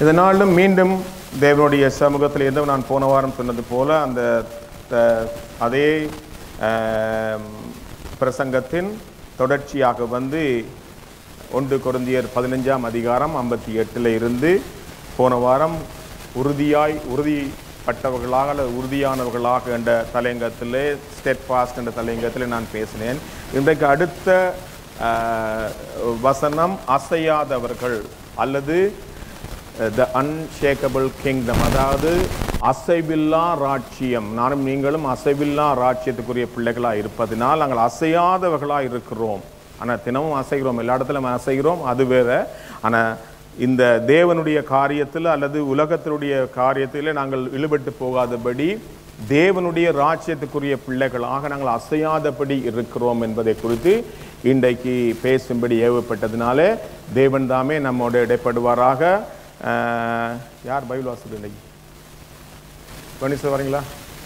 இதனாலும் மீண்டும் தேவனுடைய சமூகத்தில் இருந்து நான் போன வாரம் சொன்னது போல அந்த த- அதே ஆம், பிரசங்கத்தின் தொடர்ச்சியாக வந்து ஒன்று கொருந்தியர் பதினஞ்சாம் அதிகாரம் ஐம்பத்தி எட்டில் இருந்து போன வாரம் உறுதியாய் உறுதிப்பட்டவர்களாக அல்லது உறுதியானவர்களாக என்ற தலையங்கத்திலே ஸ்டெட் ஃபாஸ்ட் என்ற தலையங்கத்திலே நான் பேசினேன் இன்றைக்கு அடுத்த ஆஹ், வசனம் அசையாதவர்கள் அல்லது த அன்ஷேக்கபிள் கிங்டம் அதாவது அசைவில்லா ராட்சியம் நானும் நீங்களும் அசைவில்லா ராட்சியத்துக்குரிய பிள்ளைகளாக இருப்பதினால் நாங்கள் அசையாதவர்களாக இருக்கிறோம் ஆனால் தினமும் அசைகிறோம் எல்லா இடத்துலையும் அசைகிறோம் அது வேற ஆனால் இந்த தேவனுடைய காரியத்தில் அல்லது உலகத்தினுடைய காரியத்தில் நாங்கள் இழுபட்டு போகாதபடி தேவனுடைய ராஜ்யத்துக்குரிய பிள்ளைகளாக நாங்கள் அசையாதபடி இருக்கிறோம் என்பதை குறித்து இன்றைக்கு பேசும்படி ஏவப்பட்டதினாலே தேவன் தாமே நம்மோடு இடைப்படுவாராக அஹ், யார் பைபிள் வாசிப்பு இன்னைக்கு கணிசம் வரீங்களா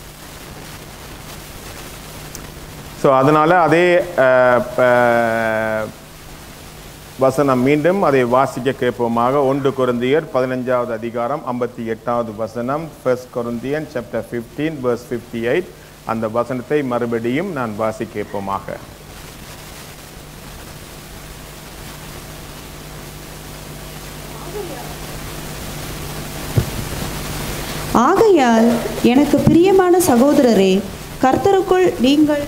ஸோ அதனால அதே அஹ், ப- வசனம் மீண்டும் அதை வாசிக்க கேட்போமாக ஒன்று கொருந்தியர் பதினஞ்சாவது அதிகாரம் ஐம்பத்தி எட்டாவது வசனம் first Corinthian chapter fifteen verse fifty eight அந்த வசனத்தை மறுபடியும் நான் வாசி கேட்போமாக ஆகையால் எனக்கு பிரியமான சகோதரரே கர்த்தருக்குள் நீங்கள்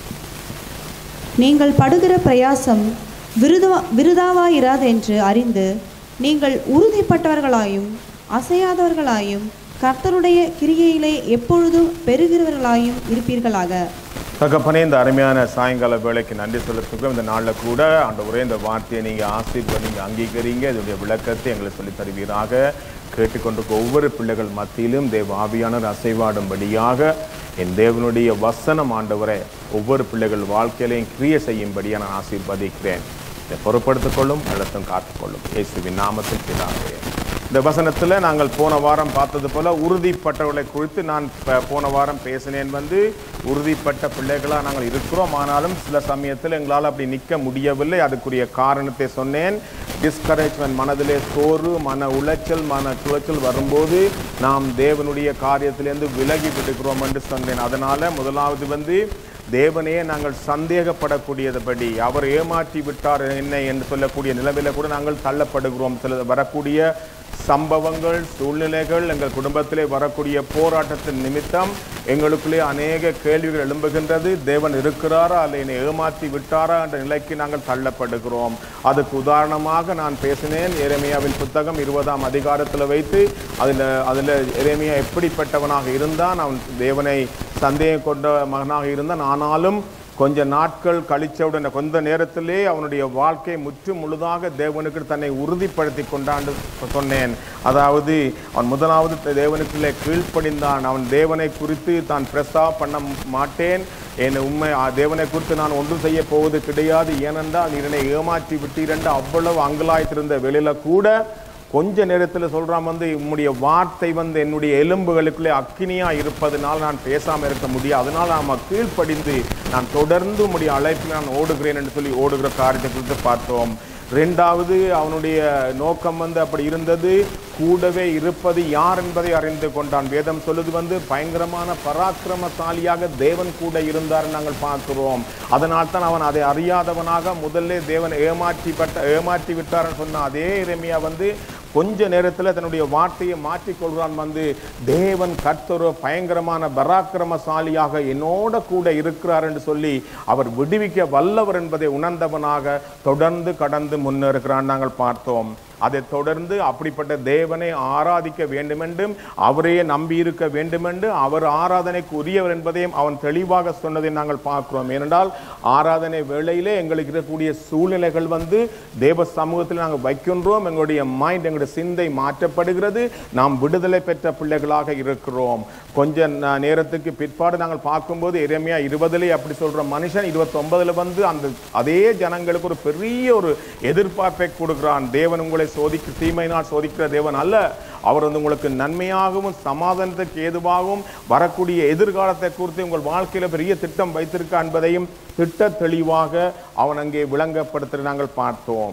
நீங்கள் படுகிற பிரயாசம் விருதா விருதாவாயிராதென்று அறிந்து நீங்கள் உறுதிப்பட்டவர்களாயும் அசையாதவர்களாயும் கர்த்தருடைய கிரியையிலே எப்பொழுதும் பெறுகிறவர்களாயும் இருப்பீர்களாக தகப்பனே இந்த அருமையான சாயங்கால வேலைக்கு நன்றி செலுத்துகிறோம் இந்த நாளில் கூட அந்த ஒரே இந்த வார்த்தையை நீங்கள் ஆசீர்வதிங்க அங்கீகரிங்க இதனுடைய விளக்கத்தை எங்களுக்கு சொல்லித் தருவீராக கேட்டுக்கொண்டிருக்க ஒவ்வொரு பிள்ளைகள் மத்தியிலும் தேவ ஆவியானவர் அசைவாடும்படியாக என் தேவனுடைய வசனம் ஆண்டவரை ஒவ்வொரு பிள்ளைகள் வாழ்க்கையிலையும் கிரிய செய்யும்படியாக நான் ஆசீர்வதிக்கிறேன் இதை பொறுப்படுத்திக் கொள்ளும் அழுத்தம் காத்துக்கொள்ளும் இயேசுவின் நாமத்தில் பிதாவே இந்த வசனத்தில் நாங்கள் போன வாரம் பார்த்தது போல உறுதிப்பட்டவர்களை குறித்து நான் ப- போன வாரம் பேசினேன் வந்து உறுதிப்பட்ட பிள்ளைகளாக நாங்கள் இருக்கிறோம் ஆனாலும் சில சமயத்தில் எங்களால் அப்படி நிற்க முடியவில்லை அதுக்குரிய காரணத்தை சொன்னேன் டிஸ்கரேஜ்மெண்ட் மனதிலே சோறு மன உளைச்சல் மன துளைச்சல் வரும்போது நாம் தேவனுடைய காரியத்திலேருந்து விலகி விடுகிறோம் என்று சொன்னேன் அதனால முதலாவது வந்து தேவனையே நாங்கள் சந்தேகப்படக்கூடியதுபடி அவர் ஏமாற்றி விட்டார் என்னை என்று சொல்லக்கூடிய நிலைமையில கூட நாங்கள் தள்ளப்படுகிறோம் சில வரக்கூடிய சம்பவங்கள் சூழ்நிலைகள் எங்கள் குடும்பத்திலே வரக்கூடிய போராட்டத்தின் நிமித்தம் எங்களுக்குள்ளே அநேக கேள்விகள் எழும்புகின்றது தேவன் இருக்கிறாரா அல்ல என்னை ஏமாற்றி விட்டாரா என்ற நிலைக்கு நாங்கள் தள்ளப்படுகிறோம் அதுக்கு உதாரணமாக நான் பேசினேன் எரேமியாவின் புத்தகம் இருபதாம் அதிகாரத்தில் வைத்து அதில் அதில் எரேமியா எப்படிப்பட்டவனாக இருந்தான் அவன் தேவனை சந்தேகம் கொண்ட மகனாக இருந்தான் ஆனாலும் கொஞ்ச நாட்கள் கழிச்சவுடன் கொஞ்ச நேரத்திலே அவனுடைய வாழ்க்கை முற்று முழுதாக தேவனுக்கு தன்னை உறுதிப்படுத்தி கொண்டாண்டு சொன்னேன் அதாவது அவன் முதலாவது தேவனுக்குள்ளே கீழ்ப்படிந்தான் அவன் தேவனை குறித்து தான் பிரஸ்தா பண்ண மாட்டேன் என் உண்மை ஆ, தேவனை குறித்து நான் ஒன்றும் செய்ய போவது கிடையாது ஏனென்றால் நீர் என்னை ஏமாற்றி விட்டீரென்று அவ்வளவு அங்கலாய்த்திருந்த வேளையில கூட கொஞ்ச நேரத்தில் சொல்றான் வந்து உம்முடைய வார்த்தை வந்து என்னுடைய எலும்புகளுக்குள்ளே அக்கினியா இருப்பதனால் நான் பேசாம இருக்க முடியும் அதனால் நாம கீழ்ப்படிந்து நான் தொடர்ந்து உம்முடைய அழைப்பில் நான் ஓடுகிறேன் என்று சொல்லி ஓடுகிற காரியத்தை குறித்து பார்த்தோம் ரெண்டாவது அவனுடைய நோக்கம் வந்து அப்படி இருந்தது கூடவே இருப்பது யார் என்பதை அறிந்து கொண்டான் வேதம் சொல்லுது வந்து பயங்கரமான பராக்கிரமசாலியாக தேவன் கூட இருந்தார் நாங்கள் பார்க்கிறோம் அதனால் தான் அவன் அதை அறியாதவனாக முதல்ல தேவன் ஏமாற்றிப்பட்ட ஏமாற்றி விட்டார்னு சொன்ன அதே இறைமையா வந்து கொஞ்ச நேரத்தில் தன்னுடைய வார்த்தையை மாற்றிக்கொள்கிறான் வந்து தேவன் கர்த்தர் பயங்கரமான பராக்கிரமசாலியாக என்னோட கூட இருக்கிறார் என்று சொல்லி அவர் விடுவிக்க வல்லவர் என்பதை உணர்ந்தவனாக தொடர்ந்து கடந்து முன்னேறுகிறான் நாங்கள் பார்த்தோம் அதைத் தொடர்ந்து அப்படிப்பட்ட தேவனை ஆராதிக்க வேண்டுமென்றும் அவரையே நம்பியிருக்க வேண்டுமென்று அவர் ஆராதனைக்கு உரியவர் என்பதையும் அவன் தெளிவாக சொன்னதை நாங்கள் பார்க்கிறோம் ஏனென்றால் ஆராதனை வேளையிலே எங்களுக்கு இருக்கக்கூடிய சூழ்நிலைகள் வந்து தேவ சமூகத்தில் நாங்கள் வைக்கின்றோம் எங்களுடைய மைண்ட் எங்களுடைய சிந்தை மாற்றப்படுகிறது நாம் விடுதலை பெற்ற பிள்ளைகளாக இருக்கிறோம் கொஞ்ச ந- நேரத்துக்கு பிற்பாடு நாங்கள் பார்க்கும்போது எரேமியா இருபதுல அப்படி சொல்ற மனுஷன் இருபத்தொன்பதுல வந்து அந்த அதே ஜனங்களுக்கு ஒரு பெரிய ஒரு எதிர்பார்ப்பை கொடுக்கிறான் தேவன் உங்களை சோதிக்க தீமையினால் சோதிக்கிற தேவன் அல்ல அவர் வந்து உங்களுக்கு நன்மையாகவும் சமாதானத்துக்கு ஏதுவாகவும் வரக்கூடிய எதிர்காலத்தை குறித்து உங்கள் வாழ்க்கையில பெரிய திட்டம் வைத்திருக்க என்பதையும் திட்ட தெளிவாக அவன் அங்கே விளங்கப்படுத்த நாங்கள் பார்த்தோம்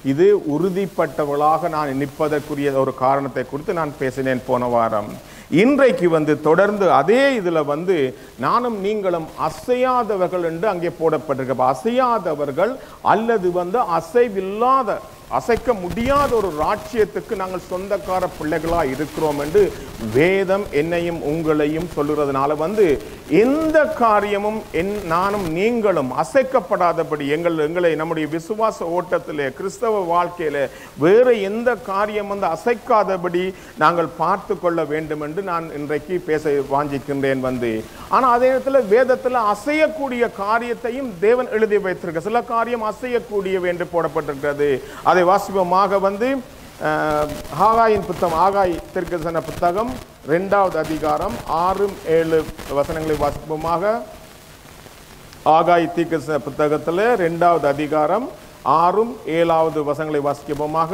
இது உறுதிப்பட்டவளாக நான் நிற்பதற்குரிய ஒரு காரணத்தை குறித்து நான் பேசினேன் போன வாரம் இன்றைக்கு வந்து தொடர்ந்து அதே இதுல வந்து நானும் நீங்களும் அசையாதவர்கள் என்று அங்கே போடப்பட்டிருக்கு அப்ப அசையாதவர்கள் அல்லது வந்து அசைவில்லாத அசைக்க முடியாத ஒரு ராட்சியத்துக்கு நாங்கள் சொந்தக்கார பிள்ளைகளா இருக்கிறோம் என்று வேதம் என்னையும் உங்களையும் சொல்லுறதுனால வந்து எந்த காரியமும் என் நானும் நீங்களும் அசைக்கப்படாதபடி எங்கள் எங்களை நம்முடைய விசுவாச ஓட்டத்திலே கிறிஸ்தவ வாழ்க்கையில வேற எந்த காரியம் வந்து அசைக்காதபடி நாங்கள் பார்த்து கொள்ள வேண்டும் என்று நான் இன்றைக்கு பேச வாஞ்சிக்கின்றேன் வந்து ஆனா அதே நேரத்தில் வேதத்துல அசையக்கூடிய காரியத்தையும் தேவன் எழுதி வைத்திருக்க சில காரியம் அசையக்கூடியவை என்று போடப்பட்டிருக்கிறது அதை வாசிப்பமாக வந்து அஹ், ஆகாயின் புத்தகம் ஆகாய் திருக்கசன புத்தகம் ரெண்டாவது அதிகாரம் ஆறு ஏழு வசனங்களை வாசிப்போமாக ஆகாய் தீர்க்கதரிசன புத்தகத்தில் ரெண்டாவது அதிகாரம் ஆறும் ஏழாவது வசனங்களை வாசிப்போமாக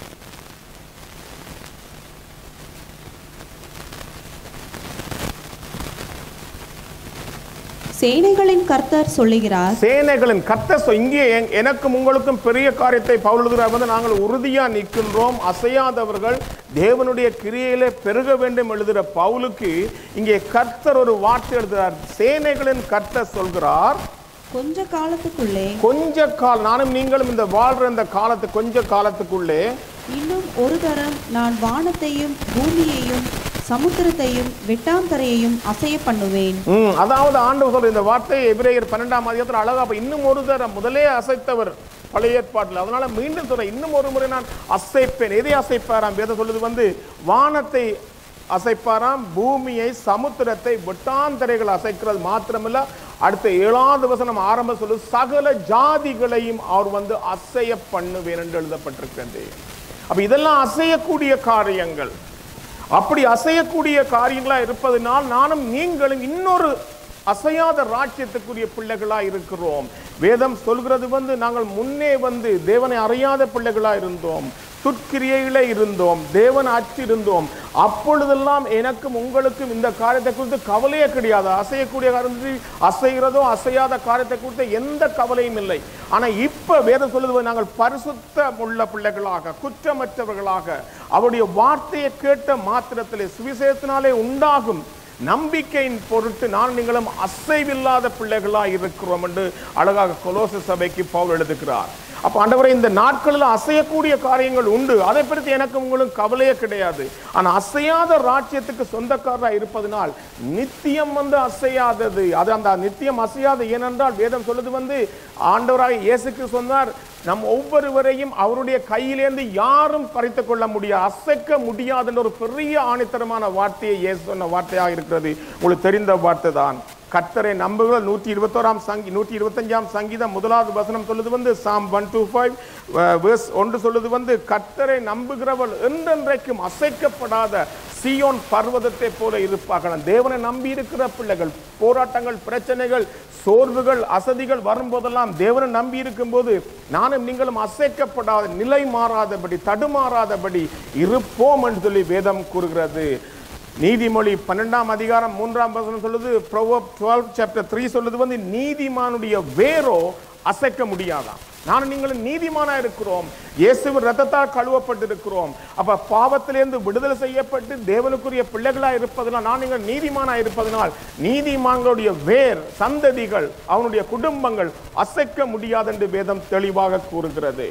சேனைகளின் கர்த்தர் சொல்லுகிறார் சேனைகளின் கர்த்தர் சொ- இங்கே என்- எனக்கும் உங்களுக்கும் பெரிய காரியத்தை பவுலுகிறார் வந்து நாங்கள் உறுதியா நிற்கின்றோம் அசையாதவர்கள் தேவனுடைய கிரியையிலே பெருக வேண்டும் எழுதுகிற பவுலுக்கு இங்கே கர்த்தர் ஒரு வார்த்தை எழுதுகிறார் சேனைகளின் கர்த்தர் சொல்கிறார் கொஞ்ச காலத்துக்குள்ளே கொஞ்ச கால் நானும் நீங்களும் இந்த வாழ்ற இந்த காலத்து கொஞ்ச காலத்துக்குள்ளே இன்னும் ஒரு தரம் நான் வானத்தையும் பூமியையும் சமுத்திரத்தையும் வெட்டாந்தரையையும் அசைய பண்ணுவேன் ம், அதாவது ஆண்டவர் சொல்ற இந்த வார்த்தை எபிரேயர் பன்னெண்டாம் அதிகாரத்தில் அழகா அப்ப இன்னும் ஒரு தரம் முதலே அசைத்தவர் பழைய ஏற்பாட்டில் அதனால மீண்டும் சொல்ற இன்னும் ஒரு முறை நான் அசைப்பேன் எதை அசைப்பாராம் வேதம் சொல்லுது வந்து வானத்தை அசைப்பாராம் பூமியை சமுத்திரத்தை வெட்டாந்தரைகள் அசைக்கிறது மாத்திரமில்ல அடுத்த ஏழாவது வசனம் ஆரம்ப சொல்லு சகல ஜாதிகளையும் அவர் வந்து அசைய பண்ணுவேன் என்று எழுதப்பட்டிருக்கிறது அப்ப இதெல்லாம் அசையக்கூடிய காரியங்கள் அப்படி அசையக்கூடிய காரியங்களா இருப்பதனால் நானும் நீங்களும் இன்னொரு அசையாத ராஜ்யத்துக்குரிய பிள்ளைகளா இருக்கிறோம் வேதம் சொல்கிறது வந்து நாங்கள் முன்னே வந்து தேவனை அறியாத பிள்ளைகளா இருந்தோம் துட்கிரியைகளே இருந்தோம் தேவன் அச்சு இருந்தோம் அப்பொழுதெல்லாம் எனக்கும் உங்களுக்கும் இந்த காரியத்தை குறித்து கவலையே கிடையாது அசையக்கூடிய காரியத்தை அசைகிறதோ அசையாத காரியத்தை குறித்து எந்த கவலையும் இல்லை ஆனா இப்ப வேதம் சொல்லுது நாங்கள் பரிசுத்தம் உள்ள பிள்ளைகளாக குற்றமற்றவர்களாக அவருடைய வார்த்தையை கேட்ட மாத்திரத்திலே சுவிசேஷத்தினாலே உண்டாகும் நம்பிக்கையின் பொருட்டு நான் நீங்களும் அசைவில்லாத பிள்ளைகளா இருக்கிறோம் என்று அழகாக கொலோச சபைக்கு பவுல் எழுதுகிறார் அப்ப ஆண்டவரே இந்த நாட்களில் அசையக்கூடிய காரியங்கள் உண்டு அதை பற்றி எனக்கு உங்களுக்கு கவலையே கிடையாது ஆனா அசையாத ராஜ்யத்துக்கு சொந்தக்காரரா இருப்பதனால் நித்தியம் வந்து அசையாதது அது அந்த நித்தியம் அசையாது ஏனென்றால் வேதம் சொல்லுது வந்து ஆண்டவராக இயேசுக்கு சொன்னார் நம் ஒவ்வொருவரையும் அவருடைய கையிலேந்து யாரும் பறித்துக் கொள்ள முடியாது அசைக்க முடியாதுன்ற ஒரு பெரிய ஆணித்தரமான வார்த்தையை இயேசு சொன்ன வார்த்தையாக இருக்கிறது உங்களுக்கு தெரிந்த வார்த்தை தான் கர்த்தரை நம்புகிற நூற்றி இருபத்தோராம் சங்கி நூற்றி இருபத்தஞ்சாம் சங்கீதம் முதலாவது வசனம் சொல்லுது வந்து Psalm one two five verse ஒன்று சொல்லுது வந்து கர்த்தரை நம்புகிறவள் என்றென்றைக்கும் அசைக்கப்படாத சியோன் பர்வதத்தை போல இருப்பார்கள் தேவனை நம்பி இருக்கிற பிள்ளைகள் போராட்டங்கள் பிரச்சனைகள் சோர்வுகள் அசதிகள் வரும்போதெல்லாம் தேவனை நம்பி இருக்கும்போது நானும் நீங்களும் அசைக்கப்படாத நிலை மாறாதபடி தடுமாறாதபடி இருப்போம் என்று சொல்லி வேதம் கூறுகிறது நீதிமொழி பன்னெண்டாம் அதிகாரம் மூன்றாம் வசனம் சொல்லுது ப்ரோவப் டுவெல் சாப்டர் த்ரீ சொல்லுது வந்து நீதிமானுடைய வேரோ அசைக்க முடியாதாம் நானும் நீங்களும் நீதிமானா இருக்கிறோம் இயேசுவின் ரத்தத்தால் கழுவப்பட்டிருக்கிறோம் அப்ப பாவத்திலிருந்து விடுதலை செய்யப்பட்டு தேவனுக்குரிய பிள்ளைகளா இருப்பதனால் நான் நீங்கள் நீதிமானா இருப்பதனால் நீதிமான்களுடைய வேர் சந்ததிகள் அவனுடைய குடும்பங்கள் அசைக்க முடியாது என்று வேதம் தெளிவாக கூறுகிறது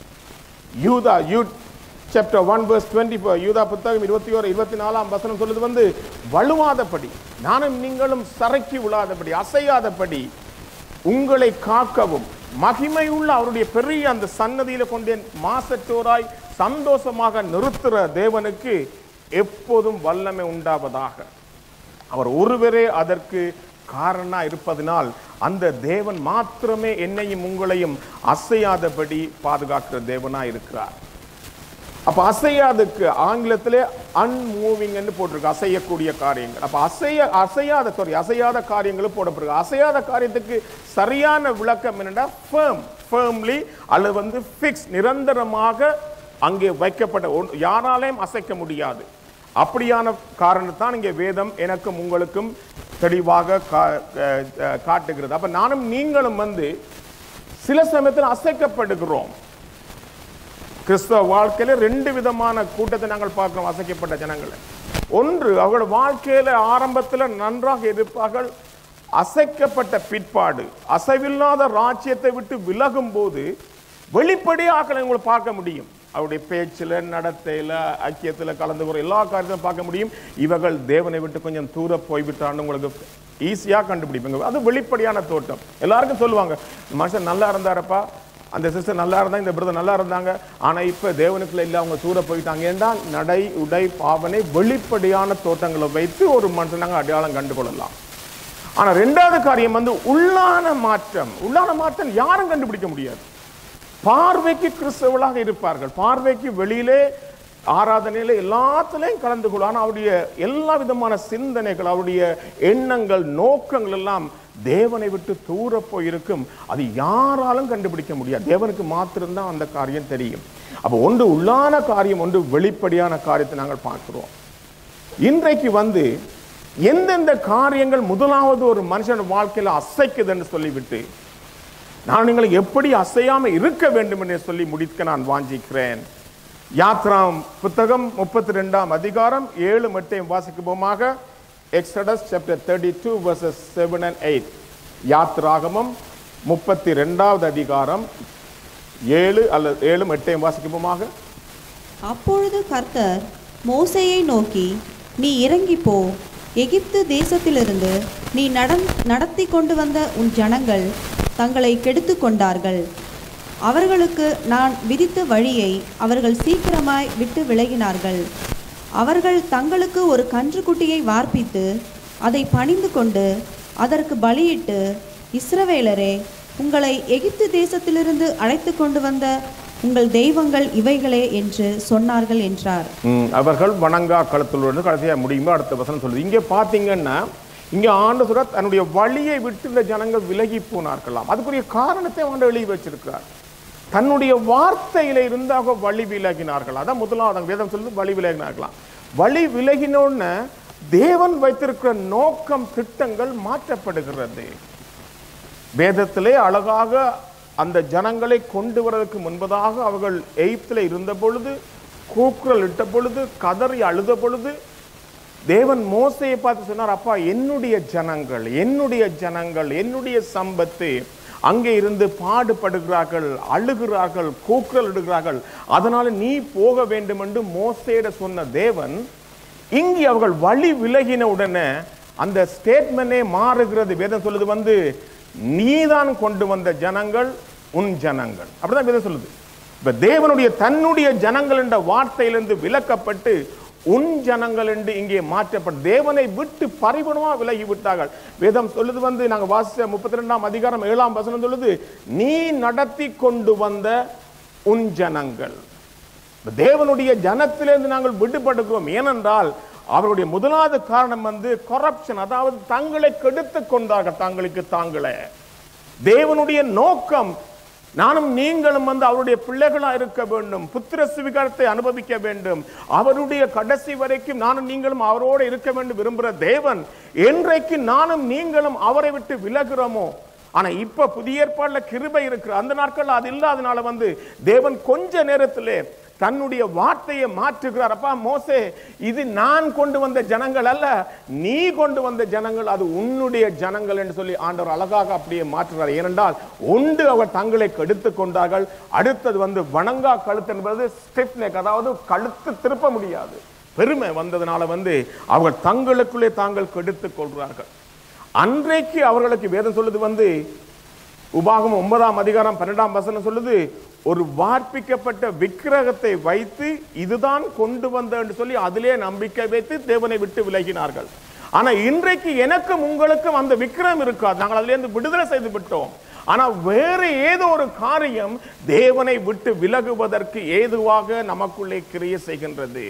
யூதா யூ chapter one verse twenty four யூதா புத்தகம் இருபத்தி ஓரு இருபத்தி நாலாம் வசனம் சொல்லுது வந்து வலுவாதபடி நானும் நீங்களும் சறுக்கி விழாதபடி அசையாதபடி உங்களை காக்கவும் மகிமையுள்ள அவருடைய பெரிய அந்த சன்னதியில கொண்டேன் மாசற்றோராய் சந்தோஷமாக நிறுத்துற தேவனுக்கு எப்போதும் வல்லமை உண்டாவதாக அவர் ஒருவரே அதற்கு காரணா இருப்பதனால் அந்த தேவன் மாத்திரமே என்னையும் உங்களையும் அசையாதபடி பாதுகாக்கிற தேவனா இருக்கிறார் அப்ப அசையாதுக்கு ஆங்கிலத்திலே அன்மூவிங் என்று போட்டிருக்கு அசையக்கூடிய காரியங்கள் அப்ப அசைய அசையாத சாரி அசையாத காரியங்களும் போடப்பட்டிருக்கு அசையாத காரியத்துக்கு சரியான விளக்கம் என்னன்னா firm firmly அல்லது வந்து ஃபிக்ஸ் நிரந்தரமாக அங்கே வைக்கப்பட்ட ஒன்று- யாராலையும் அசைக்க முடியாது அப்படியான காரணத்தான் இங்கே வேதம் எனக்கும் உங்களுக்கும் தெளிவாக கா- அஹ் அஹ் காட்டுகிறது அப்ப நானும் நீங்களும் வந்து சில சமயத்தில் அசைக்கப்படுகிறோம் கிறிஸ்தவ வாழ்க்கையில ரெண்டு விதமான கூட்டத்தை நாங்கள் பார்க்கிறோம் அசைக்கப்பட்ட ஜனங்களை ஒன்று அவர்கள் வாழ்க்கையில ஆரம்பத்தில் நன்றாக இருப்பார்கள் அசைக்கப்பட்ட பிற்பாடு அசைவில்லாத ராஜ்யத்தை விட்டு விலகும் போது வெளிப்படையாக உங்களை பார்க்க முடியும் அவருடைய பேச்சில் நடத்தையில் ஐக்கியத்தில் கலந்து கொள்ள எல்லா காரியத்தையும் பார்க்க முடியும் இவர்கள் தேவனை விட்டு கொஞ்சம் தூர போய்விட்டான்னு உங்களுக்கு ஈஸியாக கண்டுபிடிப்பீங்க அது வெளிப்படையான தோட்டம் எல்லாருக்கும் சொல்லுவாங்க "இந்த மனுஷன் நல்லா இருந்தாரப்பா அந்த சிஸ்டர் நல்லா இருந்தாங்க இந்த பிரதர் நல்லா இருந்தாங்க ஆனா இப்ப தேவனுக்குள்ள இல்ல அவங்க தூர போயிட்டாங்க என்றால் நடை உடை பாவனை வெளிப்படையான தோட்டங்களை வைத்து ஒரு மனுஷன் நாங்கள் அடையாளம் கண்டு கொள்ளலாம் ஆனா ரெண்டாவது காரியம் வந்து உள்ளான மாற்றம் உள்ளான மாற்றம் யாரும் கண்டுபிடிக்க முடியாது பார்வைக்கு கிறிஸ்தவர்களாக இருப்பார்கள் பார்வைக்கு வெளியிலே ஆராதனையில எல்லாத்துலயும் கலந்து கொள்ளும் ஆனா அவருடைய எல்லா விதமான சிந்தனைகள் அவருடைய எண்ணங்கள் நோக்கங்கள் எல்லாம் தேவனை விட்டு தூர போயிருக்கும் அது யாராலும் கண்டுபிடிக்க முடியாது தேவனுக்கு மாத்திரம்தான் அந்த காரியம் தெரியும் அப்ப ஒன்று உள்ளான காரியம் ஒன்று வெளிப்படையான காரியத்தை நாங்கள் பார்க்கிறோம் இன்றைக்கு வந்து எந்தெந்த காரியங்கள் முதலாவது ஒரு மனுஷன் வாழ்க்கையில அசைக்குதுன்னு சொல்லிவிட்டு நான் நீங்கள் எப்படி அசையாம இருக்க வேண்டும் என்று சொல்லி முடிக்க நான் வாஞ்சிக்கிறேன் யாத்ராம் புத்தகம் முப்பத்தி ரெண்டாம் அதிகாரம் ஏழு மட்டையும் வாசிக்குவோமாக Exodus chapter thirty two verses seven and eight யாத்ராகமம் முப்பத்தி ரெண்டாவது அதிகாரம் ஏழு அல்லது ஏழு எட்டையும் வாசிக்குவோமாக அப்பொழுது கர்த்தர் மோசேயை நோக்கி நீ இறங்கி போ எகிப்து தேசத்திலிருந்து நீ நடன் நடத்தி கொண்டு வந்த உன் ஜனங்கள் தங்களை கெடுத்து கொண்டார்கள் அவர்களுக்கு நான் விதித்த வழியை அவர்கள் சீக்கிரமாய் விட்டு விலகினார்கள் அவர்கள் தங்களுக்கு ஒரு கன்றுக்குட்டியை வார்ப்பித்து அதை பணிந்து கொண்டு அதற்கு பலியிட்டு இஸ்ரவேலரே உங்களை எகிப்து தேசத்திலிருந்து அழைத்து கொண்டு வந்த உங்கள் தெய்வங்கள் இவைகளே என்று சொன்னார்கள் என்றார் ம், அவர்கள் வணங்கா களத்தில் கடைசியாக முடியுமோ அடுத்த வசனம் சொல்லுது இங்கே பார்த்தீங்கன்னா இங்கே ஆண்டு சொல்ற தன்னுடைய வழியை விட்டு இந்த ஜனங்கள் விலகி போனார்களாம் அதுக்குரிய காரணத்தை ஆண்டு எழுதி வச்சிருக்கிறார் தன்னுடைய வார்த்தையில இருந்து அவங்க வழி விலகினார்கள் அதான் முதலாவது அங்க வேதம் சொல்லுது வழி விலகினார்களாம் வழி விலகினோன்னு தேவன் வைத்திருக்கிற நோக்கம் திட்டங்கள் மாற்றப்படுகிறது வேதத்திலே அழகாக அந்த ஜனங்களை கொண்டு வரதுக்கு முன்பதாக அவர்கள் எய்ப்தில் இருந்த பொழுது கூக்குரல் இட்ட பொழுது கதறி அழுத பொழுது தேவன் மோசையை பார்த்து சொன்னார் அப்பா என்னுடைய ஜனங்கள் என்னுடைய ஜனங்கள் என்னுடைய சம்பத்து அங்கே இருந்து பாடுபடுகிறார்கள் அழுகிறார்கள் கூக்குரல் இடுகிறார்கள் அதனால நீ போக வேண்டும் என்று மோசையிட சொன்ன தேவன் இங்கே அவர்கள் வழி விலகின உடனே அந்த ஸ்டேட்மெண்டே மாறுகிறது வேதம் சொல்லுது வந்து நீதான் கொண்டு வந்த ஜனங்கள் உன் ஜனங்கள் அப்படிதான் வேதம் சொல்லுது இப்ப தேவனுடைய தன்னுடைய ஜனங்கள் என்ற வார்த்தையிலிருந்து விலக்கப்பட்டு உன் ஜனங்கள் என்று இங்கே மாற்றப்பட்ட தேவனை விட்டு பரிபணமா விலகி விட்டார்கள் வேதம் சொல்லுது வந்து நாங்க வாசிச்ச முப்பத்தி ரெண்டாம் அதிகாரம் ஏழாம் வசனம் சொல்லுது நீ நடத்தி கொண்டு வந்த உன் ஜனங்கள் இப்ப தேவனுடைய ஜனத்திலிருந்து நாங்கள் விடுபடுகிறோம் ஏனென்றால் அவருடைய முதலாவது காரணம் வந்து கரப்ஷன் அதாவது தங்களை கெடுத்துக் கொண்டார்கள் தங்களுக்கு தாங்களே தேவனுடைய நோக்கம் நானும் நீங்களும் வந்து அவருடைய பிள்ளைகளா இருக்க வேண்டும் புத்திர சுவிகாரத்தை அனுபவிக்க வேண்டும் அவருடைய கடைசி வரைக்கும் நானும் நீங்களும் அவரோடு இருக்க வேண்டும் விரும்புகிற தேவன் என்றைக்கு நானும் நீங்களும் அவரை விட்டு விலகுறோமோ ஆனா இப்ப புதிய ஏற்பாடுல கிருபை இருக்கு அந்த நாட்கள்ல அது இல்லாதனால வந்து தேவன் கொஞ்ச நேரத்திலே தன்னுடைய வார்த்தையை மாற்றுகிறார் அப்பா மோசே இது நான் கொண்டு வந்த ஜனங்கள் அல்ல நீ கொண்டு வந்த ஜனங்கள் அது உன்னுடைய ஜனங்கள் என்று சொல்லி ஆண்டவர் அழகாக அப்படியே மாற்றுகிறார் ஏனென்றால் ஒன்று அவர் தங்களை கெடுத்து கொண்டார்கள் அடுத்தது வந்து வணங்கா கழுத்து என்பது ஸ்டிப் neck அதாவது கழுத்து திருப்ப முடியாது பெருமை வந்ததுனால வந்து அவர்கள் தங்களுக்குள்ளே தாங்கள் கெடுத்துக் கொள்கிறார்கள் அன்றைக்கு அவர்களுக்கு வேதம் சொல்லுது வந்து உபாகம் ஒன்பதாம் அதிகாரம் பன்னெண்டாம் வசனம் சொல்லுது ஒரு வார்ப்பிக்கப்பட்ட விக்கிரகத்தை வைத்து இதுதான் கொண்டு வந்த என்று சொல்லி அதிலே நம்பிக்கை வைத்து தேவனை விட்டு விலகினார்கள் ஆனா இன்றைக்கு எனக்கும் உங்களுக்கும் அந்த விக்கிரகம் இருக்காது நாங்கள் அதுல இருந்து விடுதலை செய்து விட்டோம் ஆனா வேறு ஏதோ ஒரு காரியம் தேவனை விட்டு விலகுவதற்கு ஏதுவாக நமக்குள்ளே கிரிய செய்கின்றது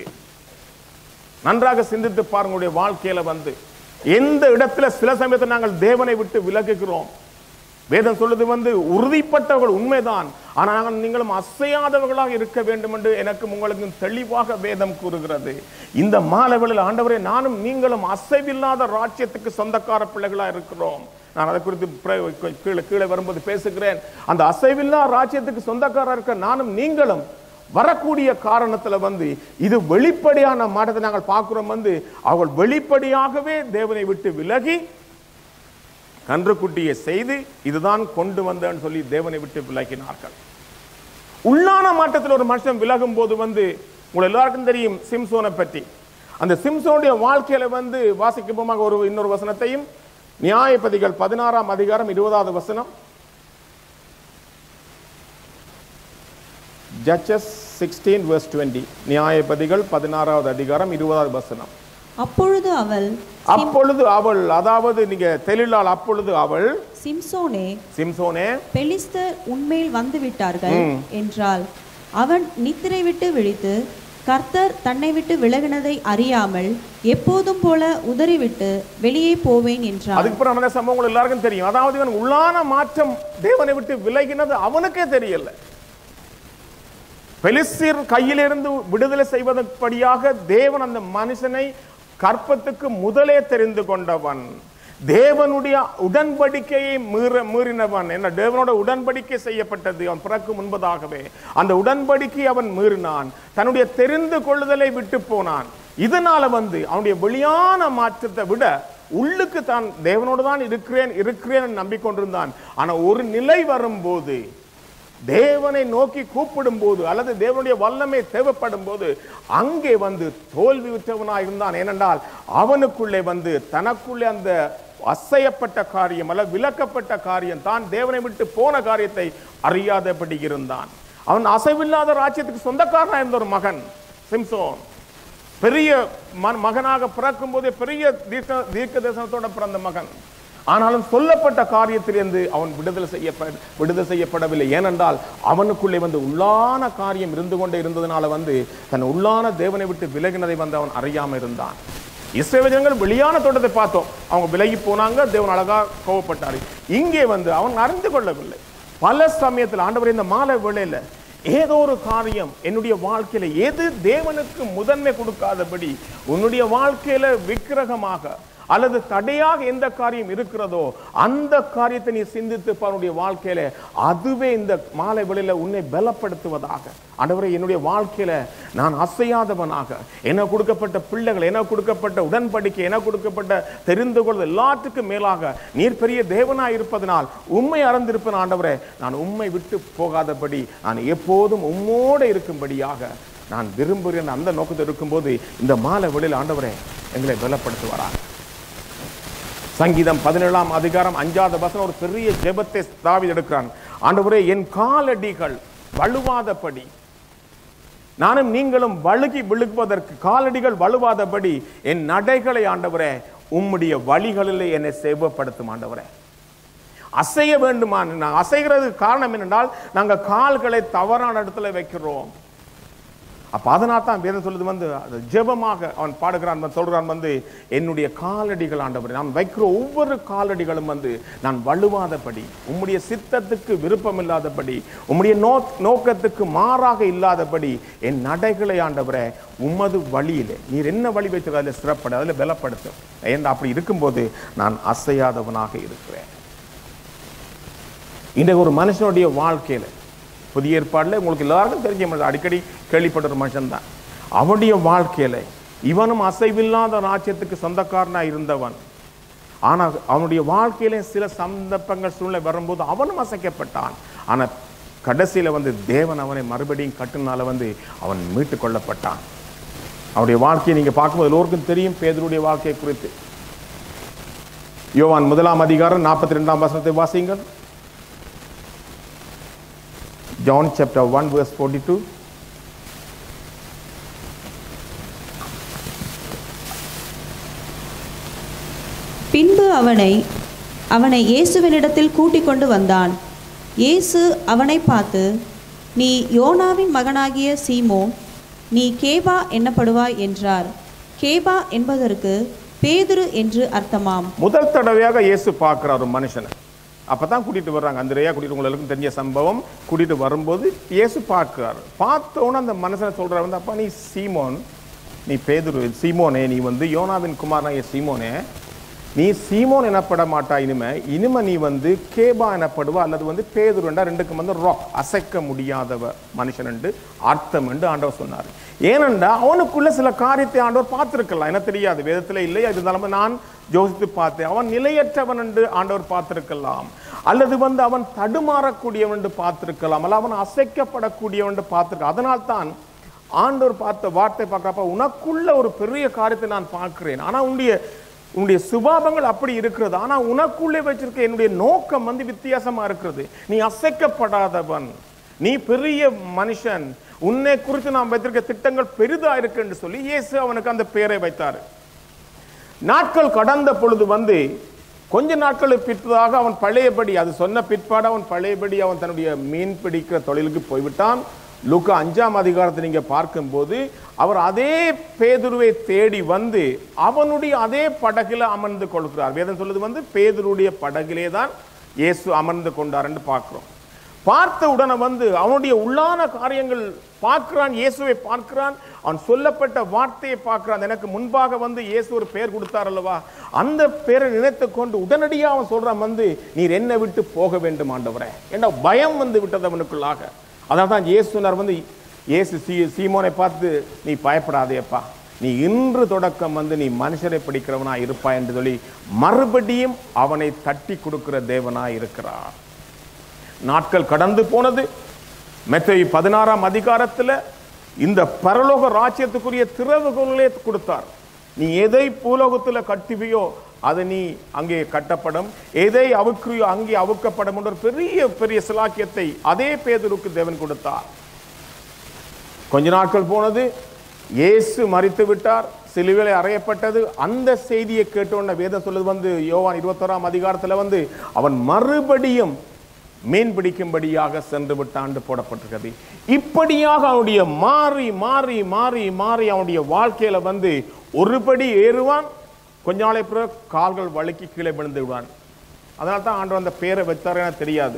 நன்றாக சிந்தித்து பாருங்க உங்களுடைய வாழ்க்கையில வந்து எந்த இடத்துல சில சமயத்தில் நாங்கள் தேவனை விட்டு விலகுகிறோம் வேதம் சொல்லுது வந்து உறுதிப்பட்டவர்கள் உண்மைதான் ஆனால் நாங்கள் நீங்களும் அசையாதவர்களாக இருக்க வேண்டும் என்று எனக்கும் உங்களுக்கும் தெளிவாக வேதம் கூறுகிறது இந்த மாலவெளியில் ஆண்டவரே நானும் நீங்களும் அசைவில்லாத ராஜ்யத்துக்கு சொந்தக்கார பிள்ளைகளா இருக்கிறோம் நான் அதை குறித்து பிற- கீழே கீழே வரும்போது பேசுகிறேன் அந்த அசைவில்லா ராஜ்யத்துக்கு சொந்தக்காரா இருக்க நானும் நீங்களும் வரக்கூடிய காரணத்துல வந்து இது வெளிப்படையான மாற்றத்தை நாங்கள் பார்க்கிறோம் வந்து அவர்கள் வெளிப்படையாகவே தேவனை விட்டு விலகி கன்றுக்குட்டியை செய்து இதுதான் கொண்டு வந்தேன்னு சொல்லி தேவனை விட்டு விலகினார்கள் உள்ளான மாற்றத்தில் ஒரு மனுஷன் விலகும் போது வந்து உங்களை எல்லாருக்கும் தெரியும் சிம்சோனை பற்றி அந்த சிம்சோனுடைய வாழ்க்கையில வந்து வாசிக்கப்போமாக ஒரு இன்னொரு வசனத்தையும் நியாயப்பதிகள் பதினாறாம் அதிகாரம் இருபதாவது வசனம் ஜட்ஜஸ் சிக்ஸ்டீன் verse 20 நியாயப்பதிகள் பதினாறாவது அதிகாரம் இருபதாவது வசனம் அப்பொழுது அவள் அப்பொழுது அவள் அதாவது நீங்க தெளிலால் அப்பொழுது அவள் சிம்சோனே சிம்சோனே பெலிஸ்தர் உன்மேல் வந்து விட்டார்கள் என்றாள் அவன் நித்திரை விட்டு விழித்து கர்த்தர் தன்னை விட்டு விலகினதை அறியாமல் எப்போதும் போல உதறிவிட்டு வெளியே போவேன் என்றான் அதுக்கு அப்புறம் அந்த சம்பவங்கள் எல்லாருக்கும் தெரியும் அதாவது இவன் உள்ளான மாற்றம் தேவனை விட்டு விலகினது அவனுக்கே தெரியல பெலிஸ்தீர் கையிலிருந்து விடுதலை செய்வதற்படியாக தேவன் அந்த மனுஷனை கற்பத்துக்கு முதலே தெரிந்து கொண்டவன் தேவனுடைய உடன்படிக்கையை மீற மீறினவன் என்ன தேவனோட உடன்படிக்கை செய்யப்பட்டது அவன் பிறக்கு முன்பதாகவே அந்த உடன்படிக்கை அவன் மீறினான் தன்னுடைய தெரிந்து கொள்ளுதலை விட்டு போனான் இதனால வந்து அவனுடைய வெளியான மாற்றத்தை விட உள்ளுக்கு தான் தேவனோடு தான் இருக்கிறேன் இருக்கிறேன் என்று நம்பிக்கொண்டிருந்தான் ஆனா ஒரு நிலை வரும்போது தேவனை நோக்கி கூப்பிடும் போது அல்லது தேவனுடைய வல்லமை தேவைப்படும் போது அங்கே வந்து தோல்வி உற்றவனாக இருந்தான் ஏனென்றால் அவனுக்குள்ளே வந்து தனக்குள்ளே அந்த அசையப்பட்ட காரியம் அல்ல விலக்கப்பட்ட காரியம் தான் தேவனை விட்டு போன காரியத்தை அறியாதபடி இருந்தான் அவன் அசைவில்லாத ராஜ்யத்துக்கு சொந்தக்காரனா இருந்த ஒரு மகன் சிம்சோன் பெரிய ம- மகனாக பிறக்கும் போதே பெரிய தீர்க்க தீர்க்க தரிசனத்தோட பிறந்த மகன் ஆனாலும் சொல்லப்பட்ட காரியத்திலிருந்து அவன் விடுதலை செய்யப்பட விடுதலை செய்யப்படவில்லை ஏனென்றால் அவனுக்குள்ளே வந்து உள்ளான காரியம் இருந்து கொண்டே இருந்ததுனால வந்து தன் உள்ளான தேவனை விட்டு விலகினதை வந்து அவன் அறியாம இருந்தான் இஸ்ரேல் ஜனங்கள் வெளியான தோட்டத்தை பார்த்தோம் அவங்க விலகி போனாங்க தேவன் அழகா கோவப்பட்டாரு இங்கே வந்து அவன் அறிந்து கொள்ளவில்லை பல சமயத்தில் ஆண்டவர் இந்த மாலை வேளையில ஏதோ ஒரு காரியம் என்னுடைய வாழ்க்கையில எது தேவனுக்கு முதன்மை கொடுக்காதபடி உன்னுடைய வாழ்க்கையில விக்கிரகமாக அல்லது தடையாக எந்த காரியம் இருக்கிறதோ அந்த காரியத்தை நீ சிந்தித்து பாருடைய வாழ்க்கையில அதுவே இந்த மாலை வேளையில உன்னை பலப்படுத்துவதாக ஆண்டவரே என்னுடைய வாழ்க்கையில நான் அசையாதவனாக எனக்கு கொடுக்கப்பட்ட பிள்ளைகள் எனக்கு கொடுக்கப்பட்ட உடன்படிக்கை எனக்கு கொடுக்கப்பட்ட தெரிந்து கொள்வது எல்லாத்துக்கும் மேலாக நீர் பெரிய தேவனாய் இருப்பதனால் உண்மை அறந்திருப்பேன் ஆண்டவரே நான் உண்மை விட்டு போகாதபடி நான் எப்போதும் உம்மோடு இருக்கும்படியாக நான் விரும்புகிறேன் அந்த நோக்கத்தில் இருக்கும்போது இந்த மாலை வெளியில் ஆண்டவரே எங்களை பலப்படுத்துவாராக சங்கீதம் பதினேழாம் அதிகாரம் அஞ்சாவது வசனம் ஒரு பெரிய ஜெபத்தை தாவீது எடுக்கிறான் ஆண்டவரே என் காலடிகள் வலுவாதபடி நானும் நீங்களும் வழுகி விழுகுவதற்கு காலடிகள் வலுவாதபடி என் நடைகளை ஆண்டவரே உம்முடைய வழிகளிலே என்னை சேவப்படுத்தும் ஆண்டவரே அசைய வேண்டுமா நான் அசைகிறதுக்கு காரணம் என்னென்றால் நாங்கள் கால்களை தவறான இடத்துல வைக்கிறோம் அப்ப அதனால தான் வேதம் சொல்லுது வந்து அது ஜெபமாக அவன் பாடுகிறான் வந்து சொல்றான் வந்து என்னுடைய காலடிகள் ஆண்டவர் நான் வைக்கிற ஒவ்வொரு காலடிகளும் வந்து நான் வலுவாதபடி உம்முடைய சித்தத்துக்கு விருப்பம் இல்லாதபடி உம்முடைய நோ நோக்கத்துக்கு மாறாக இல்லாதபடி என் நடைகளை ஆண்டவரே உமது வழியிலே நீர் என்ன வழி வைத்து அதில் சிறப்பட அதில் பலப்படுத்தும் ஏன் அப்படி இருக்கும்போது நான் அசையாதவனாக இருக்கிறேன் இன்றைக்கு ஒரு மனுஷனுடைய வாழ்க்கையில புதிய ஏற்பாடுல உங்களுக்கு எல்லாருக்கும் தெரிஞ்ச மனுஷன் அடிக்கடி கேள்விப்பட்ட ஒரு மனுஷன் தான் அவனுடைய வாழ்க்கையில இவனும் அசைவில்லாத ராஜ்யத்துக்கு சொந்தக்காரனா இருந்தவன் ஆனா அவனுடைய வாழ்க்கையில சில சந்தர்ப்பங்கள் சூழ்நிலை வரும்போது அவனும் அசைக்கப்பட்டான் ஆனா கடைசியில வந்து தேவன் அவனை மறுபடியும் கட்டுனால வந்து அவன் மீட்டு கொள்ளப்பட்டான் அவனுடைய வாழ்க்கையை நீங்க பார்க்கும்போது எல்லோருக்கும் தெரியும் பேதருடைய வாழ்க்கையை குறித்து யோவான் முதலாம் அதிகாரம் நாற்பத்தி ரெண்டாம் வசனத்தை வாசியுங்கள் John chapter 1 verse 42. பின்பு அவனை அவனை இயேசுவினிடத்தில் கூட்டிக் கொண்டு வந்தான் இயேசு அவனை பார்த்து நீ யோனாவின் மகனாகிய சீமோன் நீ கேபா என்னப்படுவாய் என்றார் கேபா என்பதற்கு பேதுரு என்று அர்த்தமாம் முதல் தடவையாக இயேசு பார்க்கிறார் ஒரு மனுஷனை அப்பதான் கூட்டிட்டு வர்றாங்க அந்திரையா கூட்டிட்டு உங்களுக்கு தெரிஞ்ச சம்பவம் கூட்டிட்டு வரும்போது இயேசு பார்க்கிறார் பார்த்தோன்னு அந்த மனுஷனை சொல்றாரு வந்து அப்பா நீ சீமோன் நீ பேதுரு சீமோனே நீ வந்து யோனாவின் குமாரனாகிய சீமோனே நீ சீமோன் எனப்பட மாட்டா இனிமே இனிமே நீ வந்து கேபா எனப்படுவ அல்லது வந்து பேதுருண்டா ரெண்டுக்கும் வந்து ராக் அசைக்க முடியாதவ மனுஷன் என்று அர்த்தம் என்று ஆண்டவர் சொன்னார் ஏனென்றா அவனுக்குள்ள சில காரியத்தை ஆண்டவர் பார்த்திருக்கலாம் எனக்கு தெரியாது வேதத்துல இல்லை இருந்தாலும் நான் யோசித்து பார்த்தேன் அவன் நிலையற்றவன் என்று ஆண்டவர் பார்த்திருக்கலாம் அல்லது வந்து அவன் தடுமாறக்கூடியவன் என்று பார்த்திருக்கலாம் அல்ல அவன் அசைக்கப்படக்கூடியவன் என்று பார்த்திருக்கலாம் அதனால் தான் ஆண்டவர் பார்த்த வார்த்தை பார்க்குறப்ப உனக்குள்ள ஒரு பெரிய காரியத்தை நான் பார்க்கிறேன் ஆனா உன்னுடைய உன்னுடைய சுபாவங்கள் அப்படி இருக்கிறது ஆனா உனக்குள்ளே வச்சிருக்க என்னுடைய நோக்கம் வந்து வித்தியாசமா இருக்கிறது நீ அசைக்கப்படாதவன் நீ பெரிய மனுஷன் உன்னை குறித்து நாம் வைத்திருக்க திட்டங்கள் பெரிதா இருக்கு என்று சொல்லி இயேசு அவனுக்கு அந்த பெயரை வைத்தார் நாட்கள் கடந்த பொழுது வந்து கொஞ்ச நாட்களுக்கு பிற்பதாக அவன் பழையபடி அது சொன்ன பிற்பாடு அவன் பழையபடி அவன் தன்னுடைய மீன் பிடிக்கிற தொழிலுக்கு போய்விட்டான் லூக்கா அஞ்சாம் அதிகாரத்தை நீங்க பார்க்கும்போது அவர் அதே பேதுருவை தேடி வந்து அவனுடைய அதே படகில அமர்ந்து கொள்கிறார் வேதம் சொல்லுது வந்து பேதுருடைய படகிலே தான் இயேசு அமர்ந்து கொண்டார் என்று பார்க்கிறோம் பார்த்த உடனே வந்து அவனுடைய உள்ளான காரியங்கள் பார்க்கிறான் இயேசுவை பார்க்கிறான் அவன் சொல்லப்பட்ட வார்த்தையை பார்க்கிறான் எனக்கு முன்பாக வந்து இயேசு ஒரு பெயர் கொடுத்தார் அல்லவா அந்த பெயரை நினைத்து கொண்டு உடனடியாக அவன் சொல்றான் வந்து நீர் என்னை விட்டு போக வேண்டும் ஆண்டவரே என்ற பயம் வந்து விட்டது அவனுக்குள்ளாக அதனால தான் இயேசுனர் வந்து இயேசு சீ சீமோனை பார்த்து நீ பயப்படாதேப்பா நீ இன்று தொடக்கம் வந்து நீ மனுஷரை பிடிக்கிறவனா இருப்பாய் என்று சொல்லி மறுபடியும் அவனை தட்டி கொடுக்கிற தேவனா இருக்கிறார் நாட்கள் கடந்து போனது மெத்தேயு பதினாறாம் அதிகாரத்துல இந்த பரலோக ராஜ்யத்துக்குரிய திறவுகோலே கொடுத்தார் நீ எதை பூலோகத்துல கட்டுவியோ அது நீ அங்கே கட்டப்படும் எதை அவுக்குறியோ அங்கே அவுக்கப்படும் என்ற ஒரு பெரிய பெரிய சிலாக்கியத்தை அதே பேதருக்கு தேவன் கொடுத்தார் கொஞ்ச நாட்கள் போனது இயேசு மறித்து விட்டார் சிலுவையில் அறையப்பட்டது அந்த செய்தியை கேட்டோன்ன வேதம் சொல்லுது வந்து யோவான் இருபத்தோராம் அதிகாரத்துல வந்து அவன் மறுபடியும் மீன் பிடிக்கும்படியாக சென்று விட்டாண்டு போடப்பட்டிருக்கிறது இப்படியாக அவனுடைய மாறி மாறி மாறி மாறி அவனுடைய வாழ்க்கையில வந்து ஒருபடி ஏறுவான் கொஞ்ச நாளை பிறகு கால்கள் வழுக்கி கீழே விழுந்து விடுவான் அதனால தான் ஆண்டவர் அந்த பேரை வச்சாரு எனக்கு தெரியாது